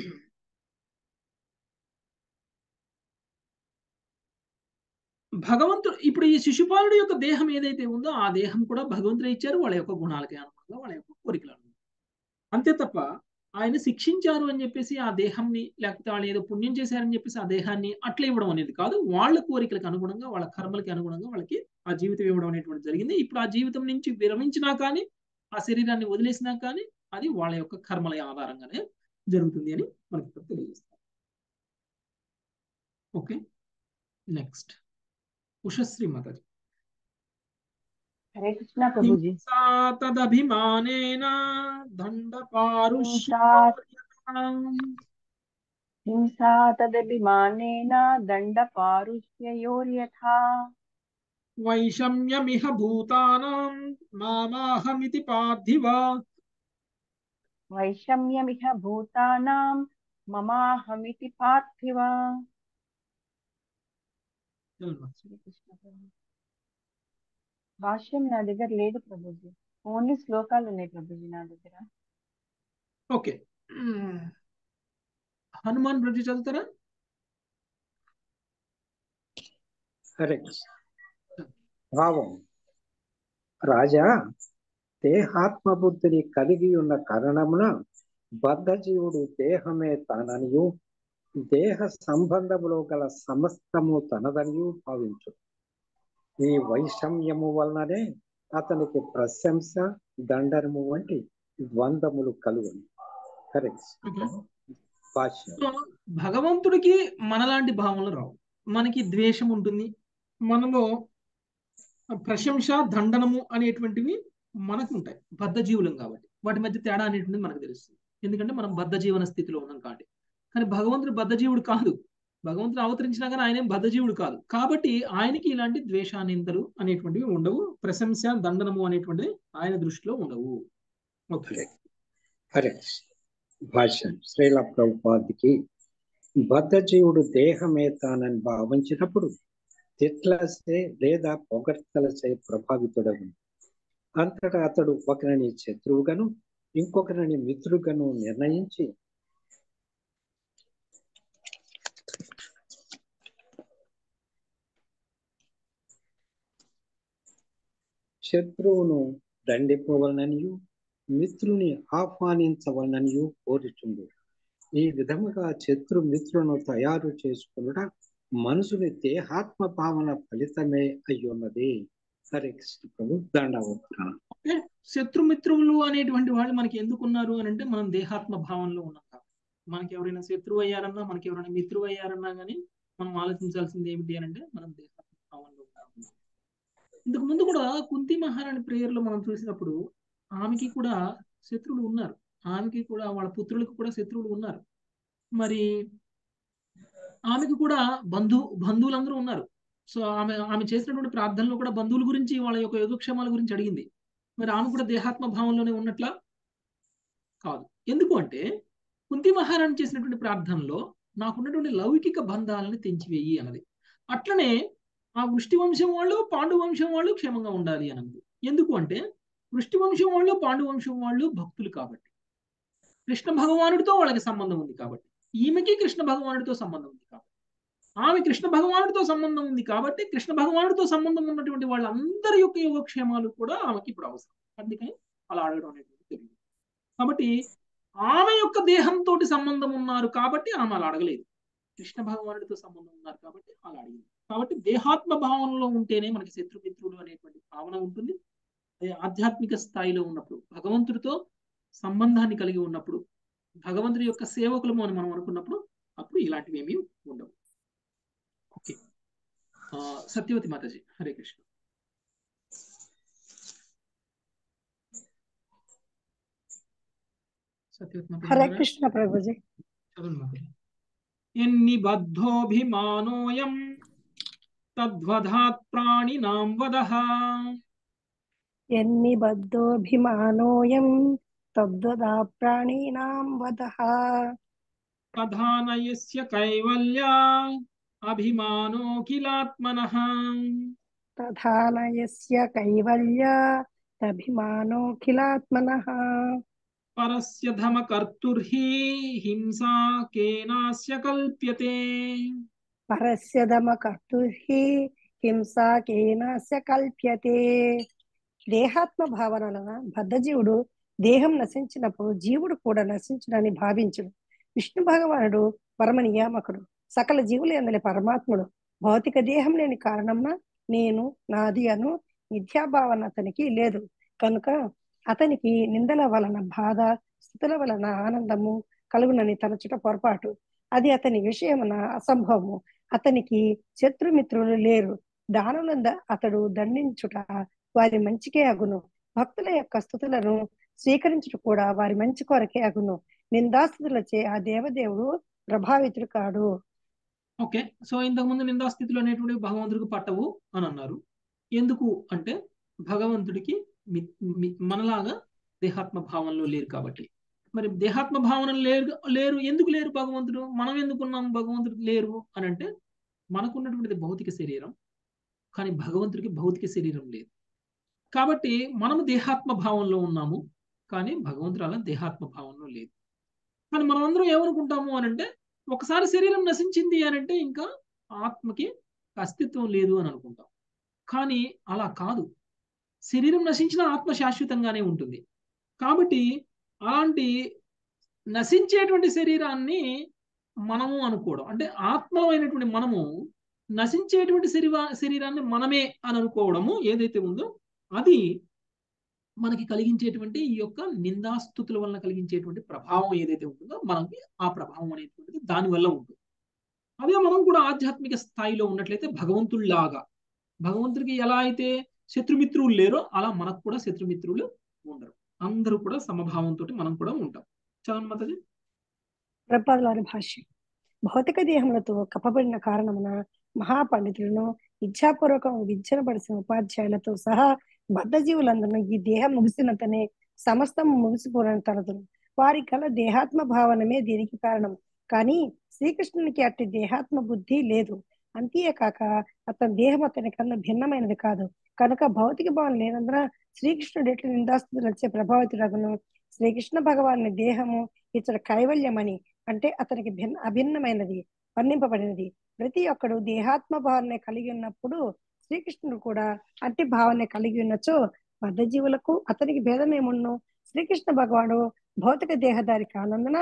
భగవంతుడు ఇప్పుడు ఈ శిశుపాలుడి యొక్క దేహం ఏదైతే ఉందో ఆ దేహం కూడా భగవంతుడు ఇచ్చారు వాళ్ళ యొక్క గుణాలకి అనుగుణంగా వాళ్ళ యొక్క కోరికలు అనుగుణంగా అంతే తప్ప ఆయన శిక్షించారు అని చెప్పేసి ఆ దేహాన్ని లేకపోతే వాళ్ళు ఏదో పుణ్యం చేశారని చెప్పేసి ఆ దేహాన్ని అట్లా ఇవ్వడం అనేది కాదు వాళ్ళ కోరికలకు అనుగుణంగా వాళ్ళ కర్మలకి అనుగుణంగా వాళ్ళకి ఆ జీవితం ఇవ్వడం అనేటువంటి జరిగింది ఇప్పుడు ఆ జీవితం నుంచి విరమించినా కానీ ఆ శరీరాన్ని వదిలేసినా కానీ అది వాళ్ళ యొక్క కర్మల ఆధారంగానే జరుగుతుంది అని మనకి ఇక్కడ తెలియజేస్తారు ఓకే నెక్స్ట్ ఉషశ్రీ మాతాజీ హరే కృష్ణ ప్రభుజీ హింసా తదభిమానేన దండపారుష్య హింసా తదభిమానేన దండపారుష్యయోర్యథా వైషమ్యమిహ భూతానాం మామాహమితి పార్థివ వైషమ్యమిహ భూతానాం మమాహమితి పార్థివ హరే కృష్ణ ప్రభు భాష్యం నా దగ్గర లేదు ప్రభుజీ ఓన్లీ శ్లోకాలు ఉన్నాయి ప్రభుజీ నా దగ్గర ఓకే హనుమాన్ బ్రజు చదువుతారా హరే భావం రాజా దేహాత్మ బుద్ధిని కలిగి ఉన్న కారణమున బద్ధజీవుడు దేహమే తాననియు దేహ సంబంధములో గల సమస్తము తనదనియు భావించు ఈ వైషమ్యము వలననే అతనికి ప్రశంస దండనము వంటి ద్వంద్వములు కలుగును కరెక్ట్ భాష్యం సో భగవంతుడికి మనలాంటి భావనలు రావు మనకి ద్వేషం ఉంటుంది మనలో ప్రశంస దండనము అనేటువంటివి మనకు ఉంటాయి బద్ధ జీవులం కాబట్టి వాటి మధ్య తేడా అనేటువంటిది మనకు తెలుస్తుంది ఎందుకంటే మనం బద్ధ జీవన స్థితిలో ఉన్నాం కాబట్టి కానీ భగవంతుడు బద్ధ జీవుడు కాదు భగవంతుడు అవతరించినా కానీ ఆయన ఏం బద్ధ జీవుడు కాదు కాబట్టి ఆయనకి ఇలాంటి ద్వేషానింతలు అనేటువంటివి ఉండవు ప్రశంస దండనము అనేటువంటివి ఆయన దృష్టిలో ఉండవు ఓకే కరెక్ట్ భాష్యం శ్రీల ప్రభుపాదికి బద్ధజీవుడు దేహమే తానని భావించినప్పుడు తిట్లసే లేదా పొగడ్తలసే ప్రభావితుడగు అంతటా అతడు ఒకరిని శత్రువుగాను ఇంకొకరిని మిత్రుగాను నిర్ణయించి శత్రువును దండిపోవలననియు మిత్రుని ఆహ్వానించవలననియు కోరుచుండు ఈ విధముగా శత్రు మిత్రులను తయారు చేసుకునుట మనసుని దేహాత్మ భావన ఫలితమే అయ్యున్నది హరే కృష్ణ ప్రభు దండవత్న అంటే శత్రుమిత్రువులు అనేటువంటి వాళ్ళు మనకి ఎందుకున్నారు అని అంటే మనం దేహాత్మ భావంలో ఉన్నాం కాబట్టి మనకి ఎవరైనా శత్రువు అయ్యారన్నా మనకి ఎవరైనా మిత్రువు అయ్యారన్నా కానీ మనం ఆలోచించాల్సింది ఏమిటి అని అంటే మనం దేహాత్మ భావంలో ఉన్నాము ఇంతకు ముందు కూడా కుంతి మహారాణి ప్రేయర్లో మనం చూసినప్పుడు ఆమెకి కూడా శత్రువులు ఉన్నారు ఆమెకి కూడా వాళ్ళ పుత్రులకు కూడా శత్రువులు ఉన్నారు మరి ఆమెకు కూడా బంధు బంధువులందరూ ఉన్నారు సో ఆమె ఆమె చేసినటువంటి ప్రార్థనలో కూడా బంధువుల గురించి వాళ్ళ యొక్క యోగక్షేమాల గురించి అడిగింది మరి ఆమె కూడా దేహాత్మ భావంలోనే ఉన్నట్లా కాదు ఎందుకు అంటే కుంతి మహారాణి చేసినటువంటి ప్రార్థనలో నాకున్నటువంటి లౌకిక బంధాలను తెంచివేయి అన్నది అట్లనే ఆ వృష్టి వంశం వాళ్ళు పాండు వంశం వాళ్ళు క్షేమంగా ఉండాలి అన్నది ఎందుకు అంటే వృష్టి వంశం వాళ్ళు పాండు వంశం వాళ్ళు భక్తులు కాబట్టి కృష్ణ భగవానుడితో వాళ్ళకి సంబంధం ఉంది కాబట్టి ఈమెకి కృష్ణ భగవానుడితో సంబంధం ఉంది కాబట్టి ఆమె కృష్ణ భగవానుడితో సంబంధం ఉంది కాబట్టి కృష్ణ భగవానుడితో సంబంధం ఉన్నటువంటి వాళ్ళందరి యొక్క యోగక్షేమాలు కూడా ఆమెకి ఇప్పుడు అవసరం అందుకని అలా అడగడం అనేది తెలియదు కాబట్టి ఆమె యొక్క దేహంతో సంబంధం ఉన్నారు కాబట్టి ఆమె అలా అడగలేదు కృష్ణ భగవానుడితో సంబంధం ఉన్నారు కాబట్టి అలా అడిగింది కాబట్టి దేహాత్మ భావనలో ఉంటేనే మనకి శత్రుమిత్రులు అనేటువంటి భావన ఉంటుంది అదే ఆధ్యాత్మిక స్థాయిలో ఉన్నప్పుడు భగవంతుడితో సంబంధాన్ని కలిగి ఉన్నప్పుడు భగవంతుడి యొక్క సేవకులము అని మనం అనుకున్నప్పుడు అప్పుడు ఇలాంటివి ఏమీ ఉండవు ఓకే సత్యవతి మాతాజీ హరే కృష్ణ సత్యవతి హరే మాతాజీ కృష్ణ ప్రభుజీ చదవండి మాతాజీ ఎన్ని బద్ధోభిమానోయం తద్వధాత్ ప్రాణినాం వదః ఎన్ని బద్ధోభిమానోయం తద్వదా ప్రాణీనాం వదః ప్రధానయస్య కైవల్యా అభిమానో కిలాత్మనః తథానయస్య కైవల్య అభిమానోఖిలాత్మనః పరస్య ధమకర్తుర్హి హింసా కేనాస్య కల్ప్యతే పరస్య దమకర్తుర్హి హింసా కేనస్య కల్ప్యతే దేహాత్మ భావనల బద్ధజీవుడు దేహం నశించినప్పుడు జీవుడు కూడా నశించుడని భావించుడు విష్ణు భగవానుడు పరమ నియామకుడు సకల జీవుల ఎందలి పరమాత్ముడు భౌతిక దేహం లేని కారణంన నేను నాది అను మిథ్యాభావన అతనికి లేదు కనుక అతనికి నిందల వలన బాధ స్థితుల వలన ఆనందము కలుగునని తలచుట పొరపాటు అది అతని విషయమున అసంభవము అతనికి శత్రుమిత్రులు లేరు దానులంద అతడు దండించుట వారి మంచికే అగును భక్తుల యొక్క స్థుతులను స్వీకరించుట కూడా వారి మంచి కొరకే అగును నిందాస్థుతులచే ఆ దేవదేవుడు ప్రభావితుడు కాడు ఓకే సో ఇంతకు ముందు నిందాస్థితిలో అనేటువంటి భగవంతుడికి పట్టవు అని అన్నారు ఎందుకు అంటే భగవంతుడికి మి- మి- మనలాగా దేహాత్మ భావనలో లేరు కాబట్టి మరి దేహాత్మ భావన లేరు లేరు ఎందుకు లేరు భగవంతుడు మనం ఎందుకున్నాం భగవంతుడు లేరు అని అంటే మనకున్నటువంటిది భౌతిక శరీరం కానీ భగవంతుడికి భౌతిక శరీరం లేదు కాబట్టి మనము దేహాత్మ భావంలో ఉన్నాము కానీ భగవంతుడు అలా దేహాత్మ భావంలో లేదు కానీ మనం అందరం ఏమనుకుంటాము అని అంటే ఒకసారి శరీరం నశించింది అని అంటే ఇంకా ఆత్మకి అస్తిత్వం లేదు అని అనుకుంటాం కానీ అలా కాదు శరీరం నశించిన ఆత్మ శాశ్వతంగానే ఉంటుంది కాబట్టి అలాంటి నశించేటువంటి శరీరాన్ని మనము అనుకోవడం అంటే ఆత్మమైనటువంటి మనము నశించేటువంటి శరీర శరీరాన్ని మనమే అని అనుకోవడము ఏదైతే ఉందో అది మనకి కలిగించేటువంటి ఈ యొక్క నిందాస్థుతుల వలన కలిగించేటువంటి ప్రభావం ఏదైతే ఉంటుందో మనకి ఆ ప్రభావం అనేటువంటిది దాని వల్ల ఉంటుంది అదే మనం కూడా ఆధ్యాత్మిక స్థాయిలో ఉన్నట్లయితే భగవంతుల్లాగా భగవంతుడికి ఎలా అయితే శత్రుమిత్రులు లేరో అలా మనకు కూడా శత్రుమిత్రులు ఉండరు అందరూ కూడా సమభావంతో మనం కూడా ఉంటాం చదవండి మాతాజీ ప్రపాదులారి భాష్యం భౌతిక దేహములతో కప్పబడిన కారణమున మహాపండితులను ఇచ్ఛాపూర్వకం విద్యను పడిసిన ఉపాధ్యాయులతో సహా బద్ధజీవులందరూ ఈ దేహం ముగిసినంతనే సమస్తం ముగిసిపోరని తలదును వారి కల దేహాత్మ భావనమే దీనికి కారణం కానీ శ్రీకృష్ణునికి అట్టి దేహాత్మ బుద్ధి లేదు అంతేకాక అతని దేహం అతని కన్నా భిన్నమైనది కాదు కనుక భౌతిక భావన లేనందున శ్రీకృష్ణుడు ఎట్లు నిందాస్తులు వచ్చే ప్రభావితుడగును శ్రీకృష్ణ భగవాని దేహము ఇతర కైవల్యమని అంటే అతనికి భిన్న అభిన్నమైనది వర్ణింపబడినది ప్రతి ఒక్కడు దేహాత్మ భావన కలిగి ఉన్నప్పుడు శ్రీకృష్ణుడు కూడా అట్టి భావన కలిగి ఉన్నచో బద్ధజీవులకు అతనికి భేదమేమున్ను శ్రీకృష్ణ భగవానుడు భౌతిక దేహదారి కానందున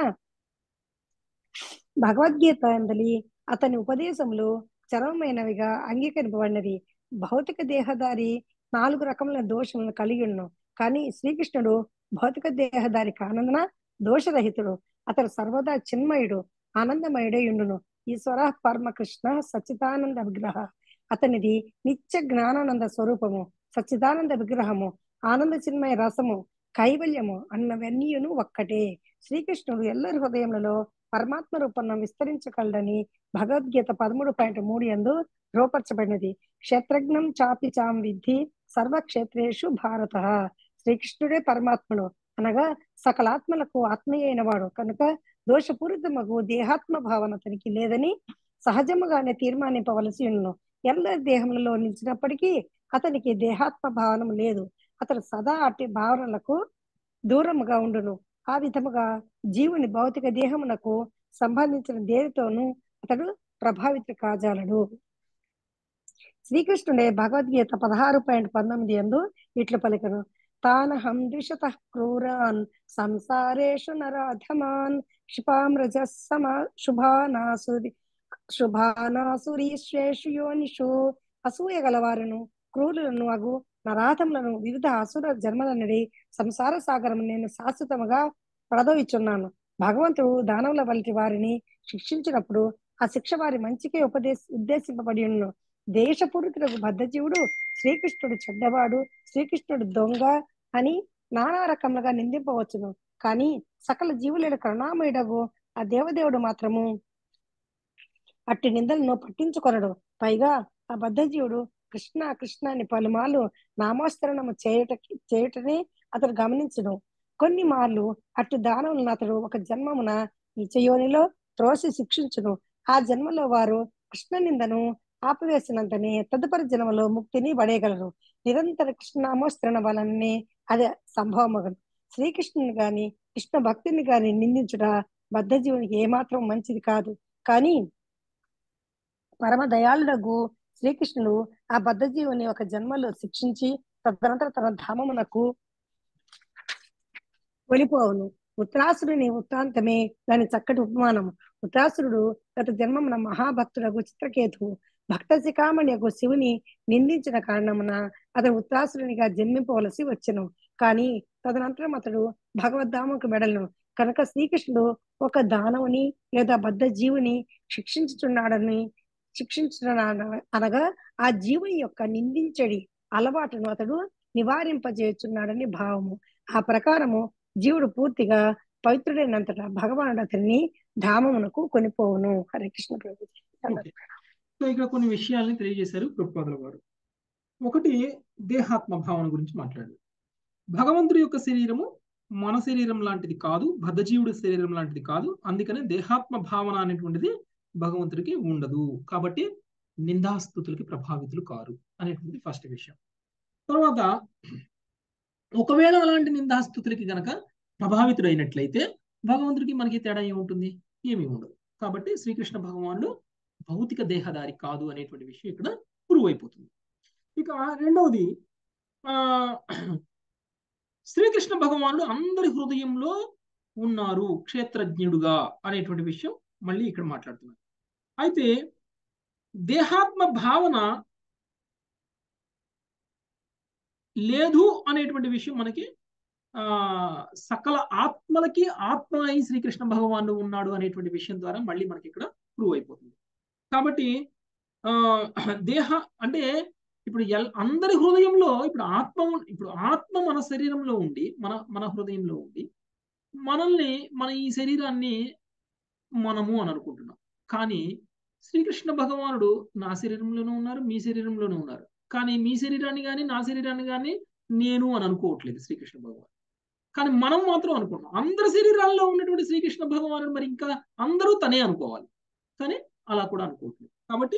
భగవద్గీత అందలి అతని ఉపదేశములు చరమమైనవిగా అంగీకరింపబడినది భౌతిక దేహదారి నాలుగు రకముల దోషములను కలిగి ఉన్ను కానీ శ్రీకృష్ణుడు భౌతిక దేహదారి కానందున దోషరహితుడు అతడు సర్వదా చిన్మయుడు ఆనందమయుడై ఉండును ఈశ్వర పరమకృష్ణ సచ్చిదానంద విగ్రహ అతనిది నిత్య జ్ఞానానంద స్వరూపము సచ్చిదానంద విగ్రహము ఆనంద చిన్మయ రసము కైవల్యము అన్నవన్నీయును ఒక్కటే శ్రీకృష్ణుడు ఎల్లరి హృదయములలో పరమాత్మ రూపంలో విస్తరించగలడని భగవద్గీత పదమూడు పాయింట్ మూడు ఎందు రూపరచబడినది క్షేత్రజ్ఞం చాపి చాం విద్ధి సర్వక్షేత్రేషు భారత శ్రీకృష్ణుడే పరమాత్ముడు అనగా సకలాత్మలకు ఆత్మీయ అయిన వాడు కనుక దోషపూరితమగు దేహాత్మ భావన అతనికి లేదని సహజముగానే తీర్మానింపవలసి ఉన్ను ఎల్లరి దేహములలో నిలిచినప్పటికీ అతనికి దేహాత్మ భావన లేదు అతడు సదా అట్టి భావనలకు దూరముగా ఉండును ఆ విధముగా జీవుని భౌతిక దేహమునకు సంబంధించిన దేనితోనూ అతడు ప్రభావిత కాజాలడు శ్రీకృష్ణుడే భగవద్గీత పదహారు పాయింట్ పంతొమ్మిది ఎందు ఇట్లు పలికను తానహం ద్విషత క్రూరాన్ సంసారేషు నరాధమాన్ క్షిపామ్రజ సమ శుభానాసురి శుభానాసురీశ్వేషు యోనిషు అసూయ గలవారును క్రూరులను అగు నరాధములను వివిధ అసుర జన్మలనడి సంసార సాగరం నేను శాశ్వతముగా ప్రదవిచున్నాను భగవంతుడు దానవుల వంటి వారిని శిక్షించినప్పుడు ఆ శిక్ష వారి మంచికే ఉపదేశ ఉద్దేశింపబడి ఉన్ను దేశపూరితులకు బద్ధజీవుడు శ్రీకృష్ణుడు చెడ్డవాడు శ్రీకృష్ణుడు దొంగ అని నానా రకములుగా నిందింపవచ్చును కానీ సకల జీవుల కరుణామయుడగు ఆ దేవదేవుడు మాత్రము అట్టి నిందలను పట్టించుకొనడు పైగా ఆ బద్ధజీవుడు కృష్ణ కృష్ణ అని పలుమార్లు నామస్మరణము చేయట చేయటనే అతడు గమనించును కొన్ని మార్లు అటు దానవులను అతడు ఒక జన్మమున నిచయోనిలో త్రోసి శిక్షించును ఆ జన్మలో వారు కృష్ణ నిందను ఆపివేసినంతనే తదుపరి జన్మలో ముక్తిని పడేయగలరు నిరంతర కృష్ణనామోస్మరణ వలననే అది సంభవమగను శ్రీకృష్ణుని గాని కృష్ణ భక్తిని గాని నిందించుట బద్ధజీవునికి ఏమాత్రం మంచిది కాదు కానీ పరమ దయాళుడగు శ్రీకృష్ణుడు ఆ బద్ధజీవుని ఒక జన్మలో శిక్షించి తదనంతర తన ధామమునకు వెళ్ళిపోవును ఉత్తరాసురుని వృత్తాంతమే దాని చక్కటి ఉపమానం ఉత్తరాసురుడు గత జన్మమున మహాభక్తుడకు చిత్రకేతు భక్త శిఖామణియకు శివుని నిందించిన కారణమున అతడు ఉత్తరాసురునిగా జన్మింపవలసి వచ్చెను కానీ తదనంతరం అతడు భగవద్ధామకు మెడలను కనుక శ్రీకృష్ణుడు ఒక దానవుని లేదా బద్ధ జీవుని శిక్షించుచున్నాడని శిక్షించున్నాడు అనగా ఆ జీవుని యొక్క నిందించడి అలవాటును అతడు నివారింపజేస్తున్నాడని భావము ఆ ప్రకారము జీవుడు పూర్తిగా పవిత్రుడైనంతటా భగవానుడు అతన్ని ధామమునకు కొనిపోవును హరే కృష్ణ ప్రభు సో ఇక్కడ కొన్ని విషయాల్ని తెలియజేశారు ప్రభుపాదుల వారు ఒకటి దేహాత్మ భావన గురించి మాట్లాడారు భగవంతుడి యొక్క శరీరము మన శరీరం లాంటిది కాదు బద్ధజీవుడి శరీరం లాంటిది కాదు అందుకనే దేహాత్మ భావన అనేటువంటిది భగవంతుడికి ఉండదు కాబట్టి నిందాస్తుతులకి ప్రభావితులు కారు అనేటువంటిది ఫస్ట్ విషయం తర్వాత ఒకవేళ అలాంటి నిందాస్తుతులకి గనక ప్రభావితుడైనట్లయితే భగవంతుడికి మనకి తేడా ఏముంటుంది ఏమీ ఉండదు కాబట్టి శ్రీకృష్ణ భగవానుడు భౌతిక దేహదారి కాదు అనేటువంటి విషయం ఇక్కడ ప్రూవ్ అయిపోతుంది ఇక రెండవది ఆ శ్రీకృష్ణ భగవానుడు అందరి హృదయంలో ఉన్నారు క్షేత్రజ్ఞుడుగా అనేటువంటి విషయం మళ్ళీ ఇక్కడ మాట్లాడుతున్నారు అయితే దేహాత్మ భావన లేదు అనేటువంటి విషయం మనకి ఆ సకల ఆత్మలకి ఆత్మ అయి శ్రీకృష్ణ భగవానుడు ఉన్నాడు అనేటువంటి విషయం ద్వారా మళ్ళీ మనకి ఇక్కడ ప్రూవ్ అయిపోతుంది కాబట్టి ఆ దేహ అంటే ఇప్పుడు ఎల్ అందరి హృదయంలో ఇప్పుడు ఆత్మ ఉం- ఇప్పుడు ఆత్మ మన శరీరంలో ఉండి మన మన హృదయంలో ఉండి మనల్ని మన ఈ శరీరాన్ని మనము అని అనుకుంటున్నాం కానీ శ్రీకృష్ణ భగవానుడు నా శరీరంలోనూ ఉన్నారు మీ శరీరంలోనూ ఉన్నారు కానీ మీ శరీరాన్ని కానీ నా శరీరాన్ని కానీ నేను అని అనుకోవట్లేదు శ్రీకృష్ణ భగవాన్ కానీ మనం మాత్రం అనుకుంటున్నాం అందరి శరీరాల్లో ఉన్నటువంటి శ్రీకృష్ణ భగవానుడు మరి ఇంకా అందరూ తనే అనుకోవాలి కానీ అలా కూడా అనుకోవట్లేదు కాబట్టి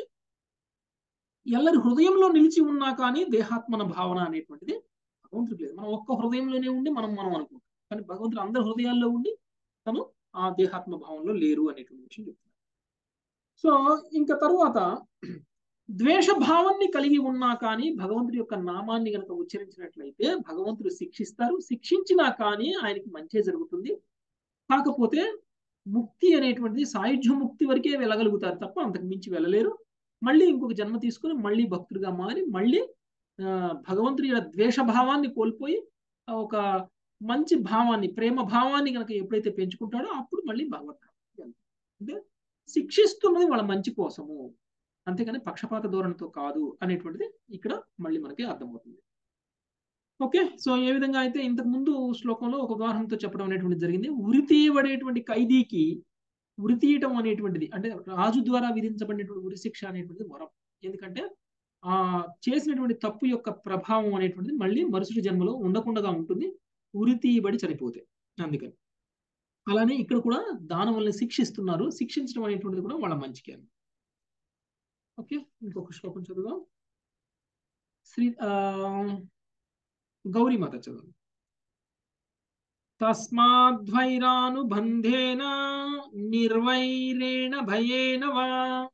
ఎల్లరి హృదయంలో నిలిచి ఉన్నా కానీ దేహాత్మన భావన అనేటువంటిది భగవంతుడికి లేదు మనం ఒక్క హృదయంలోనే ఉండి మనం మనం అనుకుంటాం కానీ భగవంతుడు అందరి హృదయాల్లో ఉండి తను ఆ దేహాత్మ భావంలో లేరు అనేటువంటి విషయం చెప్తున్నారు సో ఇంకా తరువాత ద్వేష భావాన్ని కలిగి ఉన్నా కానీ భగవంతుడి యొక్క నామాన్ని కనుక ఉచ్చరించినట్లయితే భగవంతుడు శిక్షిస్తారు శిక్షించినా కానీ ఆయనకి మంచే జరుగుతుంది కాకపోతే ముక్తి అనేటువంటిది సాయుధ్య ముక్తి వరకే వెళ్ళగలుగుతారు తప్ప అంతకు మించి వెళ్ళలేరు మళ్ళీ ఇంకొక జన్మ తీసుకుని మళ్ళీ భక్తుడిగా మారి మళ్ళీ ఆ, భగవంతుడి యొక్క ద్వేష భావాన్ని కోల్పోయి ఆ, ఒక మంచి భావాన్ని ప్రేమ భావాన్ని కనుక ఎప్పుడైతే పెంచుకుంటాడో అప్పుడు మళ్ళీ భగవద్గీత అంటే శిక్షిస్తున్నది వాళ్ళ మంచి కోసము అంతేగాని పక్షపాత ధోరణితో కాదు అనేటువంటిది ఇక్కడ మళ్ళీ మనకి అర్థమవుతుంది ఓకే సో ఏ విధంగా అయితే ఇంతకు ముందు శ్లోకంలో ఒక ఉదాహరణతో చెప్పడం అనేటువంటిది జరిగింది ఉరి తీయబడేటువంటి ఖైదీకి ఉరి తీయటం అనేటువంటిది అంటే రాజు ద్వారా విధించబడినటువంటి ఉరి శిక్ష అనేటువంటిది వరం ఎందుకంటే ఆ చేసినటువంటి తప్పు యొక్క ప్రభావం అనేటువంటిది మళ్ళీ మరుసటి జన్మలో ఉండకుండా ఉంటుంది ఉరి తీయబడి చనిపోతే అందుకని అలానే ఇక్కడ కూడా దానవుల్ని శిక్షిస్తున్నారు శిక్షించడం అనేటువంటిది కూడా వాళ్ళ మంచికి అని ఓకే ఇంకొక శ్లోకం చదువుదాం శ్రీ ఆ, గౌరీమాత చదువు తస్మాద్వైరానుబంధేన నిర్వైరేణ భయేన వా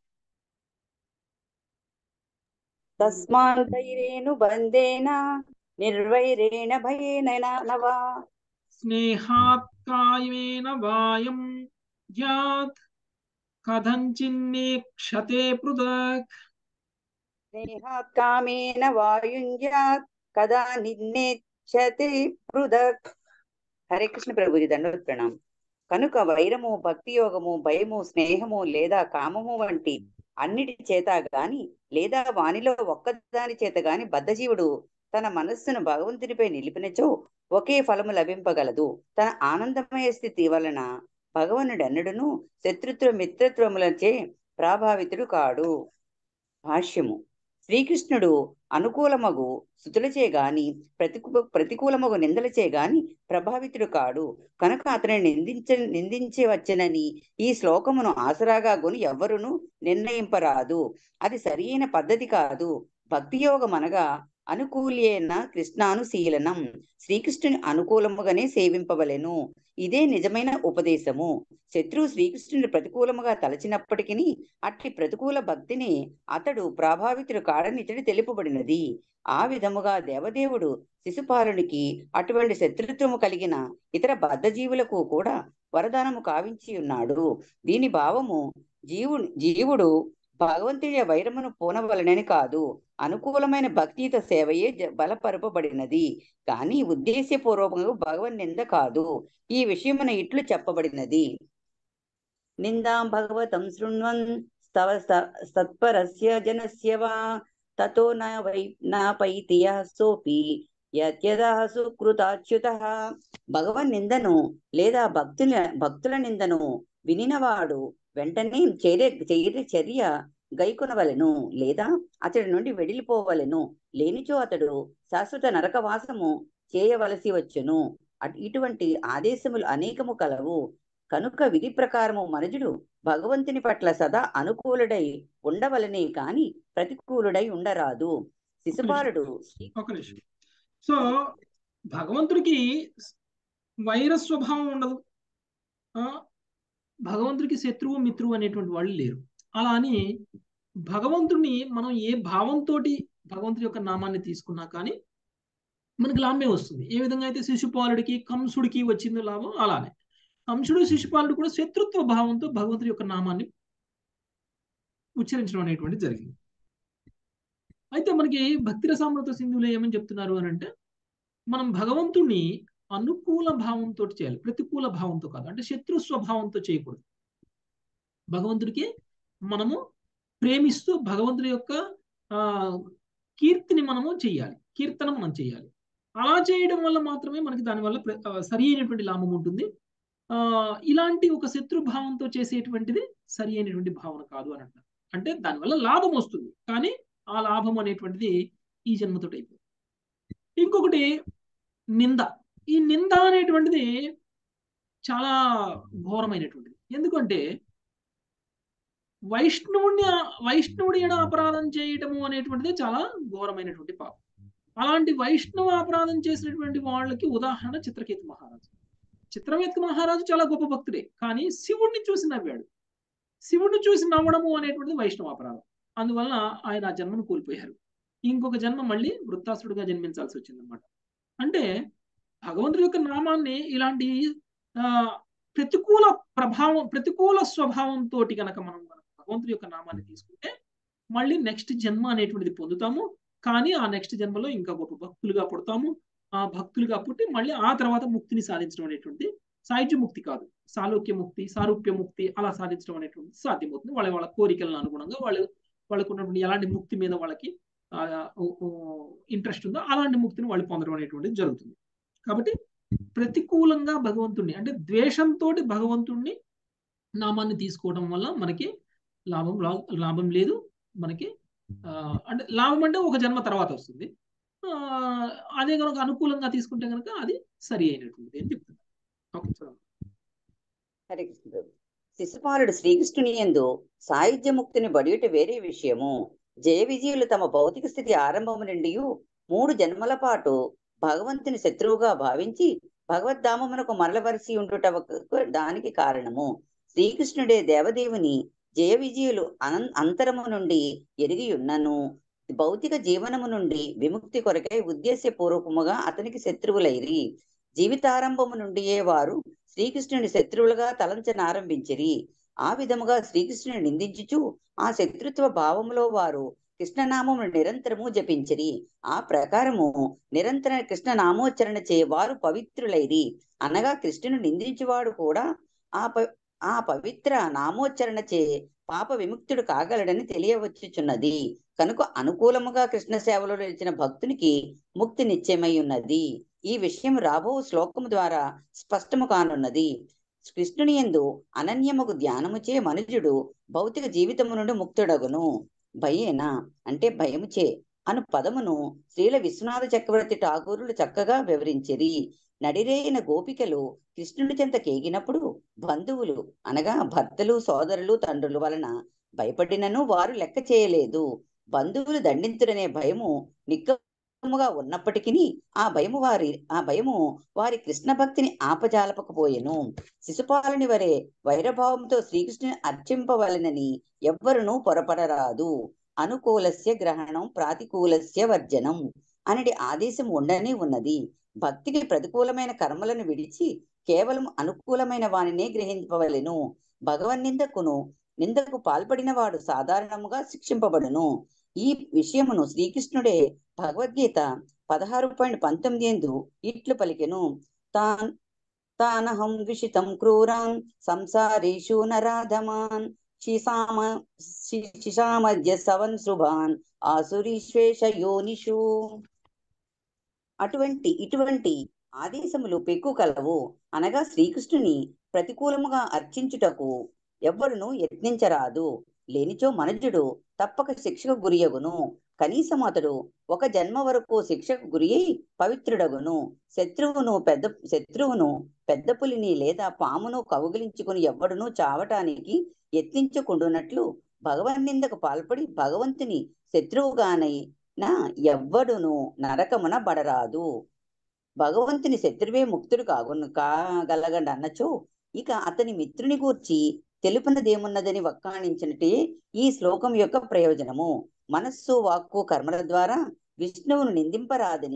తస్మాద్ధైరేణు బంధేన నిర్వైరేణ భయేన నవా స్నేహాత్ కాయేన వాయం యాత్ కథంచిన్నేక్షతే పృథక్ స్నేహాత్ కామేన వాయుంజాత్ కదా నిన్నేచ్చతి పృథక్ హరే కృష్ణ ప్రభుజీ దండవత్ ప్రణాం కనుక వైరము భక్తి యోగము భయము స్నేహము లేదా కామము వంటి అన్నిటి చేత గాని లేదా వానిలో ఒక్కదాని చేత గాని బద్ధజీవుడు తన మనస్సును భగవంతునిపై నిలిపినచో ఒకే ఫలము లభింపగలదు తన ఆనందమయ స్థితి వలన భగవనుడెన్నడును శత్రుత్వ మిత్రత్వములచే ప్రభావితుడు కాడు భాష్యము శ్రీకృష్ణుడు అనుకూలమగు స్థుతులచే గాని ప్రతికూ ప్రతికూలమగు నిందలచే గాని ప్రభావితుడు కాడు కనుక అతనిని నిందించ నిందించవచ్చునని ఈ శ్లోకమును ఆసరాగా గుని ఎవ్వరును నిర్ణయింపరాదు అది సరియైన పద్ధతి కాదు భక్తి యోగం అనగా అనుకూల్యేన కృష్ణానుశీలనం శ్రీకృష్ణుని అనుకూలముగానే సేవింపవలెను ఇదే నిజమైన ఉపదేశము శత్రువు శ్రీకృష్ణుని ప్రతికూలముగా తలచినప్పటికీ అట్టి ప్రతికూల భక్తిని అతడు ప్రభావితుడు కాడని ఇతడు తెలుపబడినది ఆ విధముగా దేవదేవుడు శిశుపాలునికి అటువంటి శత్రుత్వము కలిగిన ఇతర బద్ధజీవులకు కూడా వరదానము కావించి ఉన్నాడు దీని భావము జీవుడు జీవుడు భగవంతుని వైరమును పూనవలనని కాదు అనుకూలమైన భక్తియుత సేవయే జ- బలపరపబడినది కానీ ఉద్దేశ్యపూర్వకంగా భగవన్ నింద కాదు ఈ విషయమున ఇట్లు చెప్పబడినది నిందాం భగవతం శృణ్వన్ స్తవ స- సత్పరస్య జనస్య వా తతో న వై నా పైతియ సోపి యత్యదా సుకృతాచ్యుత భగవన్ నిందను లేదా భక్తుల భక్తుల నిందను వినినవాడు వెంటనే చర్య చర్య చర్య గైకొనవలెను లేదా అతడి నుండి వెడిలిపోవలెను లేనిచో అతడు శాశ్వత నరకవాసము చేయవలసి వచ్చును అట్- ఇటువంటి ఆదేశములు అనేకము కలవు కనుక విధి ప్రకారము మనుజుడు భగవంతుని పట్ల సదా అనుకూలుడై ఉండవలనే కాని ప్రతికూలుడై ఉండరాదు శిశుపాలుడు ఒక నిమిషం సో భగవంతుడికి వైర స్వభావం ఉండదు ఆ, భగవంతుడికి శత్రువు మిత్రువు అనేటువంటి వాళ్ళు లేరు అలా అని భగవంతుడిని మనం ఏ భావంతో భగవంతుడి యొక్క నామాన్ని తీసుకున్నా కానీ మనకి లాభమే వస్తుంది ఏ విధంగా అయితే శిశుపాలుడికి కంసుడికి వచ్చిందో లాభం అలానే కంసుడు శిశుపాలుడు కూడా శత్రుత్వ భావంతో భగవంతుడి యొక్క నామాన్ని ఉచ్చరించడం అనేటువంటిది జరిగింది అయితే మనకి భక్తి రసామృత సింధువులో ఏమని చెప్తున్నారు అని అంటే మనం భగవంతుణ్ణి అనుకూల భావంతో చేయాలి ప్రతికూల భావంతో కాదు అంటే శత్రు స్వభావంతో చేయకూడదు భగవంతుడికి మనము ప్రేమిస్తూ భగవంతుడి యొక్క ఆ కీర్తిని మనము చేయాలి కీర్తన మనం చేయాలి అలా చేయడం వల్ల మాత్రమే మనకి దానివల్ల ప్ర- ఆ, సరి అయినటువంటి లాభం ఉంటుంది ఆ ఇలాంటి ఒక శత్రు భావంతో చేసేటువంటిది సరి అయినటువంటి భావన కాదు అని అంటారు అంటే దానివల్ల లాభం వస్తుంది కానీ ఆ లాభం అనేటువంటిది ఈ జన్మతో అయిపోతుంది ఇంకొకటి నింద ఈ నింద అనేటువంటిది చాలా ఘోరమైనటువంటిది ఎందుకంటే వైష్ణవుడిని వైష్ణవుడి ఎడ అపరాధం చేయటము అనేటువంటిది చాలా ఘోరమైనటువంటి పాపం అలాంటి వైష్ణవ అపరాధం చేసినటువంటి వాళ్ళకి ఉదాహరణ చిత్రకేతు మహారాజు చిత్రకేతు మహారాజు చాలా గొప్ప భక్తుడే కానీ శివుణ్ణి చూసి నవ్వాడు శివుణ్ణి చూసి నవ్వడము అనేటువంటిది వైష్ణవ అపరాధం అందువలన ఆయన ఆ జన్మను కోల్పోయారు ఇంకొక జన్మ మళ్ళీ వృత్తాసుడుగా జన్మించాల్సి వచ్చిందనమాట అంటే భగవంతుడి యొక్క నామాన్ని ఇలాంటి ఆ ప్రతికూల ప్రభావం ప్రతికూల స్వభావంతో కనుక మనం మన భగవంతుడి యొక్క నామాన్ని తీసుకుంటే మళ్ళీ నెక్స్ట్ జన్మ అనేటువంటిది పొందుతాము కానీ ఆ నెక్స్ట్ జన్మలో ఇంకా గొప్ప భక్తులుగా పుడతాము ఆ భక్తులుగా పుట్టి మళ్ళీ ఆ తర్వాత ముక్తిని సాధించడం అనేటువంటిది సాయుధ్య ముక్తి కాదు సాలోక్య ముక్తి సారూప్య ముక్తి అలా సాధించడం అనేటువంటిది సాధ్యమవుతుంది వాళ్ళ వాళ్ళ కోరికలను అనుగుణంగా వాళ్ళు వాళ్ళకు ఉన్నటువంటి ఎలాంటి ముక్తి మీద వాళ్ళకి ఇంట్రెస్ట్ ఉందో అలాంటి ముక్తిని వాళ్ళు పొందడం అనేటువంటిది జరుగుతుంది కాబట్టి ప్రతికూలంగా భగవంతుణ్ణి అంటే ద్వేషంతో భగవంతుణ్ణి నామాన్ని తీసుకోవడం వల్ల మనకి లాభం లా- లాభం లేదు మనకి ఆ, అంటే లాభం అంటే ఒక జన్మ తర్వాత వస్తుంది ఆ, అదే కనుక అనుకూలంగా తీసుకుంటే కనుక అది సరి అయినటువంటిది అని చెప్తున్నారు ఓకే చూడండి హరే కృష్ణ ప్రభు శిశుపాలుడు శ్రీకృష్ణుని ఎందు సాయుధ్య ముక్తిని బడియుట వేరే విషయము జయ విజయులు తమ భౌతిక స్థితి ఆరంభము నుండి మూడు జన్మల పాటు భగవంతుని శత్రువుగా భావించి భగవద్ధామమునకు మరలవలసి ఉండుట ఒక- దానికి కారణము శ్రీకృష్ణుడే దేవదేవుని జయ విజయులు అనం అంతరము నుండి ఎరిగి ఉన్నను భౌతిక జీవనము నుండి విముక్తి కొరకై ఉద్దేశపూర్వకముగా అతనికి శత్రువులైరి జీవితారంభము నుండియే వారు శ్రీకృష్ణుని శత్రువులుగా తలంచనారంభించిరి ఆ విధముగా శ్రీకృష్ణుని నిందించుచు ఆ శత్రుత్వ భావములో వారు కృష్ణనామమును నిరంతరము జపించిరి ఆ ప్రకారము నిరంతర కృష్ణ నామోచ్చరణ చే వారు పవిత్రులైరి అనగా కృష్ణుని నిందించువాడు కూడా ఆ ప ఆ పవిత్ర నామోచ్చరణ చే పాప విముక్తుడు కాగలడని తెలియవచ్చుచున్నది కనుక అనుకూలముగా కృష్ణ సేవలో నిలిచిన భక్తునికి ముక్తి నిశ్చయమై ఉన్నది ఈ విషయం రాబో శ్లోకము ద్వారా స్పష్టము కానున్నది కృష్ణుని ఎందు అనన్యముకు ధ్యానముచే మనుజుడు భౌతిక జీవితము నుండి ముక్తుడగును భయేన అంటే భయముచే అను పదమును శ్రీల విశ్వనాథ చక్రవర్తి ఠాగూరులు చక్కగా వివరించిరి నడిరేయిన గోపికలు కృష్ణుడి చెంత కేగినప్పుడు బంధువులు అనగా భర్తలు సోదరులు తండ్రులు వలన భయపడినను వారు లెక్క చేయలేదు బంధువులు దండింతుడనే భయము నిక్కముగా ఉన్నప్పటికీ ఆ భయము వారి ఆ భయము వారి కృష్ణ భక్తిని ఆపజాలపకపోయెను శిశుపాలుని వరే వైరభావంతో శ్రీకృష్ణుని అర్చింపవలనని ఎవ్వరునూ పొరపడరాదు అనుకూలస్య గ్రహణం ప్రాతికూలస్య వర్జనం అనేది ఆదేశం ఉండనే ఉన్నది భక్తికి ప్రతికూలమైన కర్మలను విడిచి కేవలం అనుకూలమైన వానినే గ్రహింపవలెను భగవన్ నిందకును నిందకు పాల్పడిన వాడు సాధారణముగా శిక్షింపబడును ఈ విషయమును శ్రీకృష్ణుడే భగవద్గీత పదహారు పాయింట్ పంతొమ్మిది ఎందు ఇట్లు పలికెను తాన్ తానహం విషితం క్రూరాన్ సంసారేషు నరాధమాన్ శిశామ శి- శిశామధ్య సవన్ శుభాన్ ఆసురీశ్వేష యోనిషు అటువంటి ఇటువంటి ఆదేశములు పెక్కు కలవు అనగా శ్రీకృష్ణుని ప్రతికూలముగా అర్చించుటకు ఎవ్వరును యత్నించరాదు లేనిచో మనుజుడు తప్పక శిక్షకు గురియగును కనీసం అతడు ఒక జన్మ వరకు శిక్షకు గురి అయి పవిత్రుడగును శత్రువును పెద్ద శత్రువును పెద్ద పులిని లేదా పామును కౌగిలించుకుని ఎవ్వడును చావటానికి యత్నించకుండునట్లు భగవన్ నిందకు పాల్పడి భగవంతుని శత్రువుగానై నా ఎవ్వడును నరకమున బడరాదు భగవంతుని శత్రువే ముక్తుడు కాగును కాగలగండి అన్నచో ఇక అతని మిత్రుని గూర్చి తెలుపునదేమున్నదని వక్కాణించినట్టే ఈ శ్లోకం యొక్క ప్రయోజనము మనస్సు వాక్కు కర్మల ద్వారా విష్ణువును నిందింపరాదని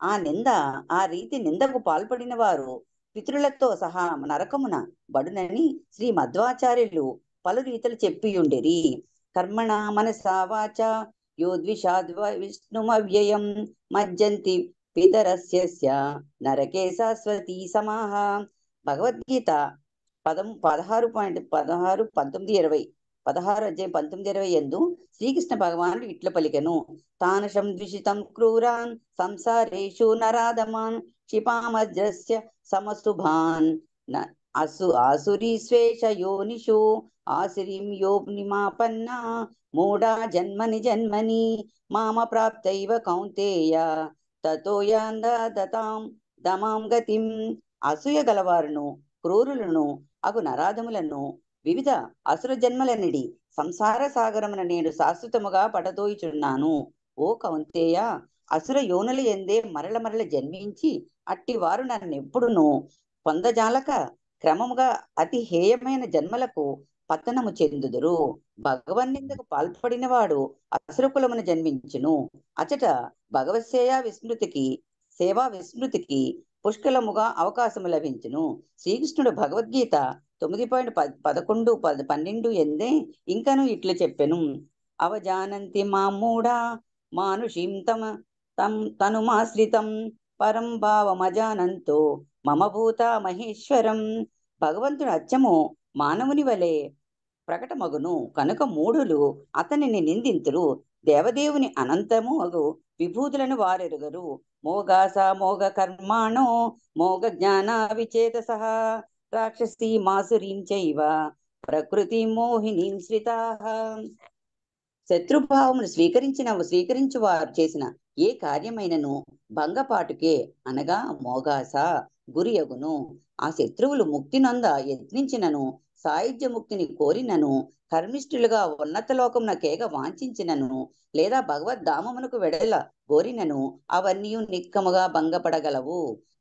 ఆ నింద ఆ రీతి నిందకు పాల్పడిన వారు పితరులతో సహా నరకమున బడునని శ్రీ మధ్వాచార్యులు పలు రీతులు చెప్పియుండిరి కర్మణ మనసా వాచ యోద్విషాద్వ విష్ణుమవ్యయం మజ్జంతి పితరస్య నరకే శాశ్వతీ సమాహ భగవద్గీత పదం పదహారు పాయింట్ పదహారు పంతొమ్మిది ఇరవై పదహారు అధ్యాయం పంతొమ్మిది ఇరవై ఎందు శ్రీకృష్ణ భగవానుడు ఇట్ల పలికెను తానశం ద్విషితం క్రూరాన్ సంసారేషు నరాధమాన్ క్షిపామజ్రస్య సమశుభాన్ న- అసు ఆసురీ స్వేష యోనిషు ఆసురీం యోనిమాపన్నా మూఢా జన్మని జన్మని మామ ప్రాప్తైవ కౌంతేయ తతో యాందతాం దమాం గతిం అసూయ గలవారును క్రూరులను అగు నరాధములను వివిధ అసుర జన్మలనిడి సంసార సాగరమున నేను శాశ్వతముగా పడదోయిచున్నాను ఓ కౌంతేయ అసుర యోనుల ఎందే మరల మరల జన్మించి అట్టి వారు నన్నెప్పుడును పొందజాలక క్రమముగా అతి హేయమైన జన్మలకు పతనము చెందుదురు భగవన్నిందకు పాల్పడిన వాడు అసురకులమున జన్మించును అచట భగవత్సేయ విస్మృతికి సేవా విస్మృతికి పుష్కలముగా అవకాశము లభించును శ్రీకృష్ణుడు భగవద్గీత తొమ్మిది పాయింట్ పదకొండు పద పన్నెండు ఎందే ఇంకను ఇట్లు చెప్పెను అవజానంతి మా మూఢా మానుషీం తమ తం తనుమాశ్రితం పరం భావమజానంతో మమ భూత మహేశ్వరం భగవంతుడు అచ్చము మానవుని వలె ప్రకటమగును కనుక మూఢులు అతనిని నిందింతురు దేవదేవుని అనంతము అగు విభూతులను వారెరుగరు మోగాస మోగ కర్మాణో మోగ జ్ఞాన విచేత సహా రాక్షసీ మాసురీం చైవ ప్రకృతి మోహినీం శ్రితా శత్రుభావమును స్వీకరించిన స్వీకరించు వారు చేసిన ఏ కార్యమైనను భంగపాటుకే అనగా మోగాస గురియగును ఆ శత్రువులు ముక్తి నంద యత్నించినను సాయుధ్య ముక్తిని కోరినను కర్మిష్ఠులుగా ఉన్నత లోకమున కేగ వాంఛించినను లేదా భగవద్ధామమునకు వెడల కోరినను అవన్నీ నిక్కముగా భంగపడగలవు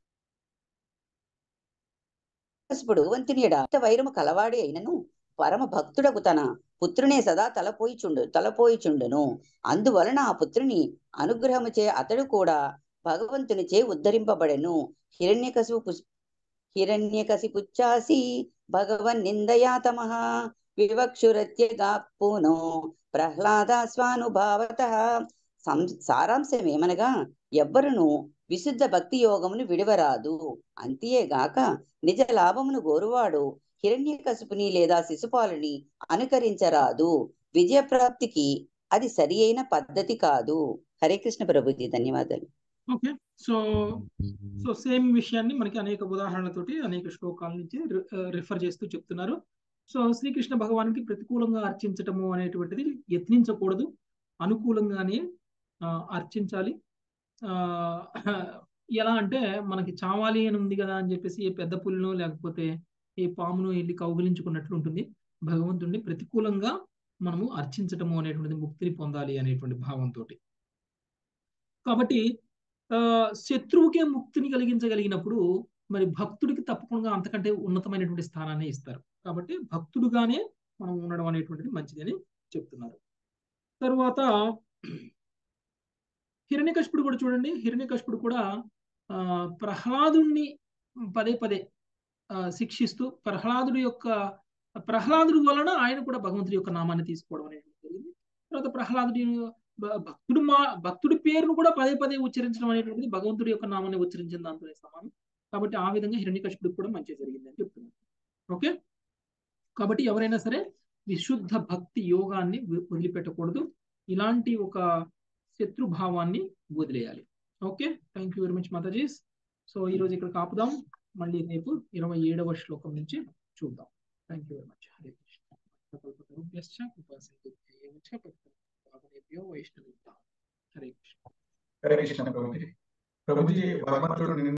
కసుపుడు వంతినియడ వైరము కలవాడి అయినను పరమ భక్తుడకు తన పుత్రునే సదా తలపోయిచుండు తలపోయిచుండును అందువలన ఆ పుత్రుని అనుగ్రహముచే అతడు కూడా భగవంతునిచే ఉద్ధరింపబడెను హిరణ్యకశిపు పుష్ హిరణ్యకశి పుచ్చాసి భగవన్ నిందయా తమః వివక్షురత్యగాపునో ప్రహ్లాద స్వానుభావత సారాంశం ఏమనగా ఎవ్వరును విశుద్ధ భక్తి యోగమును విడవరాదు అంతేగాక నిజ లాభమును గోరువాడు హిరణ్యకశిపుని లేదా శిశుపాలుని అనుకరించరాదు విజయప్రాప్తికి అది సరి అయిన పద్ధతి కాదు హరే కృష్ణ ప్రభుజీ ధన్యవాదాలు ఓకే సో సో సేమ్ విషయాన్ని మనకి అనేక ఉదాహరణలతోటి అనేక శ్లోకాల నుంచి రిఫర్ చేస్తూ చెప్తున్నారు సో శ్రీకృష్ణ భగవానికి ప్రతికూలంగా అర్చించటము అనేటువంటిది యత్నించకూడదు అనుకూలంగానే ఆ, అర్చించాలి ఆ, ఎలా అంటే మనకి చావాలి అని ఉంది కదా అని చెప్పేసి ఏ పెద్ద పులినో లేకపోతే ఏ పామును వెళ్ళి కౌగిలించుకున్నట్లు ఉంటుంది భగవంతుడిని ప్రతికూలంగా మనము అర్చించటము అనేటువంటిది ముక్తిని పొందాలి అనేటువంటి భావంతో కాబట్టి ఆ, శత్రువుకే ముక్తిని కలిగించగలిగినప్పుడు మరి భక్తుడికి తప్పకుండా అంతకంటే ఉన్నతమైనటువంటి స్థానాన్ని ఇస్తారు కాబట్టి భక్తుడుగానే మనం ఉండడం అనేటువంటిది మంచిదని చెప్తున్నారు తరువాత హిరణ్యకశిపుడు కూడా చూడండి హిరణ్యకశిపుడు కూడా ఆ, ప్రహ్లాదుణ్ణి పదే పదే ఆ, శిక్షిస్తూ ప్రహ్లాదుడి యొక్క ప్రహ్లాదుడి వలన ఆయన కూడా భగవంతుడి యొక్క నామాన్ని తీసుకోవడం అనేది జరిగింది తర్వాత ప్రహ్లాదుడి భ- భక్తుడు మా భక్తుడి పేరును కూడా పదే పదే ఉచ్చరించడం అనేటువంటిది భగవంతుడి యొక్క నామాన్ని ఉచ్చరించిన దాంతోనే సమానం కాబట్టి ఆ విధంగా హిరణ్యకశిపుడికి కూడా మంచి జరిగింది అని చెప్తున్నాను ఓకే కాబట్టి ఎవరైనా సరే విశుద్ధ భక్తి యోగాన్ని వ- వదిలిపెట్టకూడదు ఇలాంటి ఒక శత్రుభావాన్ని వదిలేయాలి okay thank you very much మాతాజీస్ సో ఈ రోజు ఇక్కడ కాపుదాం మళ్ళీ రేపు ఇరవై ఏడవ శ్లోకం నుంచి చూద్దాం thank you very much Hare Krishna కల్పతరుభ్యశ్చ కృపాసింధుభ్యశ్చ పవిత్రేభ్యో వైష్ణవేభ్యः హరే కృష్ణ హరే కృష్ణ ప్రభుజీ ప్రభుజీ భగవంతుడు నిన్ను